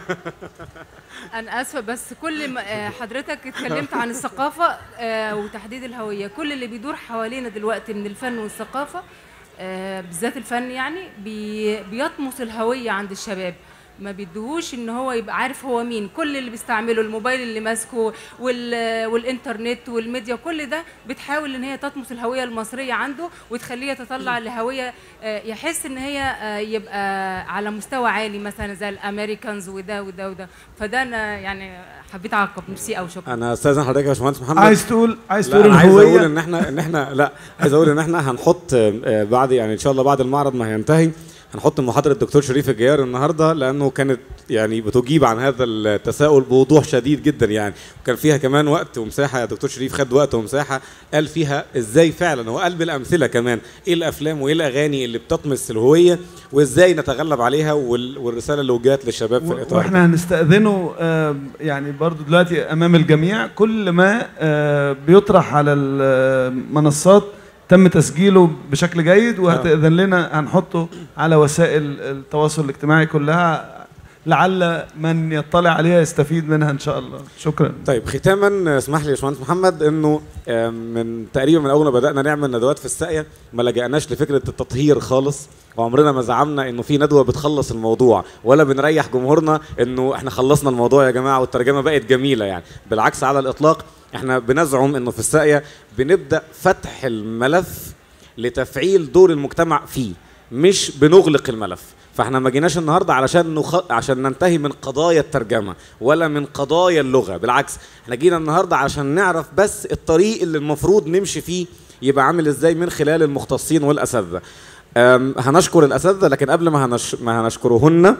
انا اسفه بس كل ما آه، حضرتك اتكلمت عن الثقافه آه، وتحديد الهويه كل اللي بيدور حوالينا دلوقتي من الفن والثقافه آه، بالذات الفن يعني بي- بيطمس الهويه عند الشباب ما بيدوهوش ان هو يبقى عارف هو مين كل اللي بيستعمله الموبايل اللي ماسكه وال- والانترنت والميديا كل ده بتحاول ان هي تطمس الهويه المصريه عنده وتخليه يتطلع لهويه آه، يحس ان هي آه، يبقى على مستوى عالي مثلا زي الامريكانز وده وده وده فده انا يعني حبيت اعقب ميرسي او شكرا انا استاذن حضرتك يا باشمهندس محمد عايز تقول عايز لا تقول انا عايز الهوية؟ اقول ان احنا ان احنا لا عايز اقول ان احنا هنحط آه، بعد يعني ان شاء الله بعد المعرض ما هينتهي هنحط محاضرة الدكتور شريف الجيار النهارده لانه كانت يعني بتجيب عن هذا التساؤل بوضوح شديد جدا يعني وكان فيها كمان وقت ومساحه يا دكتور شريف خد وقت ومساحه قال فيها ازاي فعلا هو قلب الامثله كمان ايه الافلام وايه الاغاني اللي بتطمس الهويه وازاي نتغلب عليها وال- والرساله اللي وجهت للشباب في الاطار ده. واحنا هنستأذنه آه، يعني برضو دلوقتي امام الجميع كل ما آه، بيطرح على المنصات تم تسجيله بشكل جيد وهتأذن لنا هنحطه على وسائل التواصل الاجتماعي كلها لعل من يطلع عليها يستفيد منها ان شاء الله شكرا طيب ختاما اسمح لي يا باشمهندس محمد انه آه، من تقريبا من اول ما بدانا نعمل ندوات في الساقيه ما لجأناش لفكره التطهير خالص وعمرنا ما زعمنا انه في ندوه بتخلص الموضوع ولا بنريح جمهورنا انه احنا خلصنا الموضوع يا جماعه والترجمه بقت جميله يعني بالعكس على الاطلاق احنا بنزعم انه في الساقيه بنبدا فتح الملف لتفعيل دور المجتمع فيه مش بنغلق الملف فاحنا ما جيناش النهارده علشان نخ... عشان ننتهي من قضايا الترجمه ولا من قضايا اللغه بالعكس احنا جينا النهارده عشان نعرف بس الطريق اللي المفروض نمشي فيه يبقى عامل ازاي من خلال المختصين والاساتذه أم، هنشكر الاساتذه لكن قبل ما هنش... ما هنشكرهن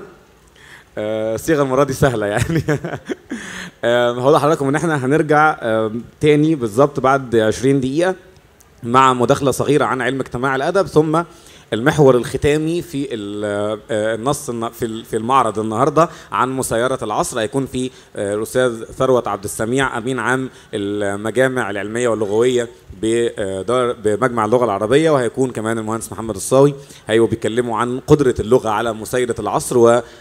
آه، الصيغه المره دي سهله يعني آم، هقول لحضراتكم ان احنا هنرجع آم، تاني بالظبط بعد 20 دقيقه مع مداخله صغيره عن علم اجتماع الادب ثم المحور الختامي في ال- آه، النص الن- في ال- في المعرض النهارده عن مسيره العصر هيكون في آه، الاستاذ ثروت عبد السميع امين عام المجامع العلميه واللغويه بدار بمجمع اللغه العربيه وهيكون كمان المهندس محمد الصاوي هيبقوا بيتكلموا عن قدره اللغه على مسيره العصر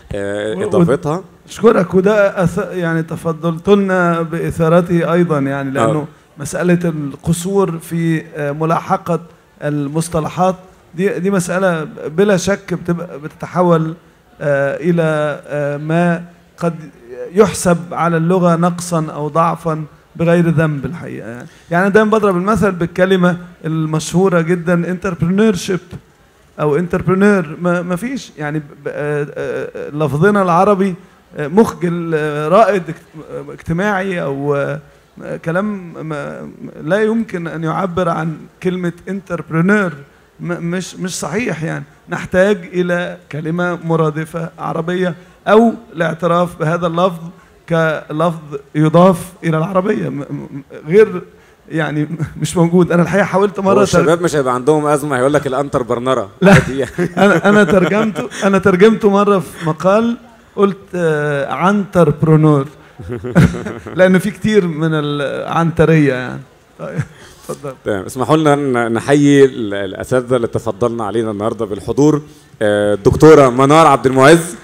واضافتها اشكرك وده أث... يعني تفضلت لنا باثارته ايضا يعني لانه آه. مساله القصور في آه، ملاحقه المصطلحات دي دي مساله بلا شك بتبقى بتتحول آه، الى آه، ما قد يحسب على اللغه نقصا او ضعفا بغير ذنب الحقيقه يعني يعني انا دايما بضرب المثل بالكلمه المشهوره جدا انتربرنور شيب او انتربرنور ما ما فيش يعني ب- آه، آه، لفظنا العربي آه، مخجل آه، رائد اجت- آه، اجتماعي او آه، آه، كلام ما لا يمكن ان يعبر عن كلمه انتربرنور مش مش صحيح يعني نحتاج الى كلمه مرادفه عربيه او الاعتراف بهذا اللفظ كلفظ يضاف الى العربيه م- م- غير يعني مش موجود انا الحقيقه حاولت هو مره تر- الشباب مش هيبقى عندهم ازمه هيقول لك الانتر برنره لا. عادي يعني. انا انا ترجمته انا ترجمته مره في مقال قلت آه، عنتر برونور لان في كتير من العنتريه يعني طيب اتفضل تمام اسمحوا لنا ن- نحيي ال- الاساتذه اللي تفضلنا علينا النهارده بالحضور آه، الدكتوره منار عبد المعز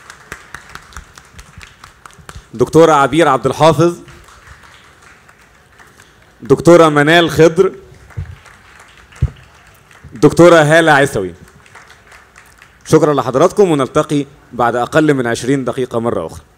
دكتوره عبير عبد الحافظ دكتوره منال خضر دكتوره هاله عيسوي شكرا لحضراتكم ونلتقي بعد اقل من 20 دقيقه مره اخرى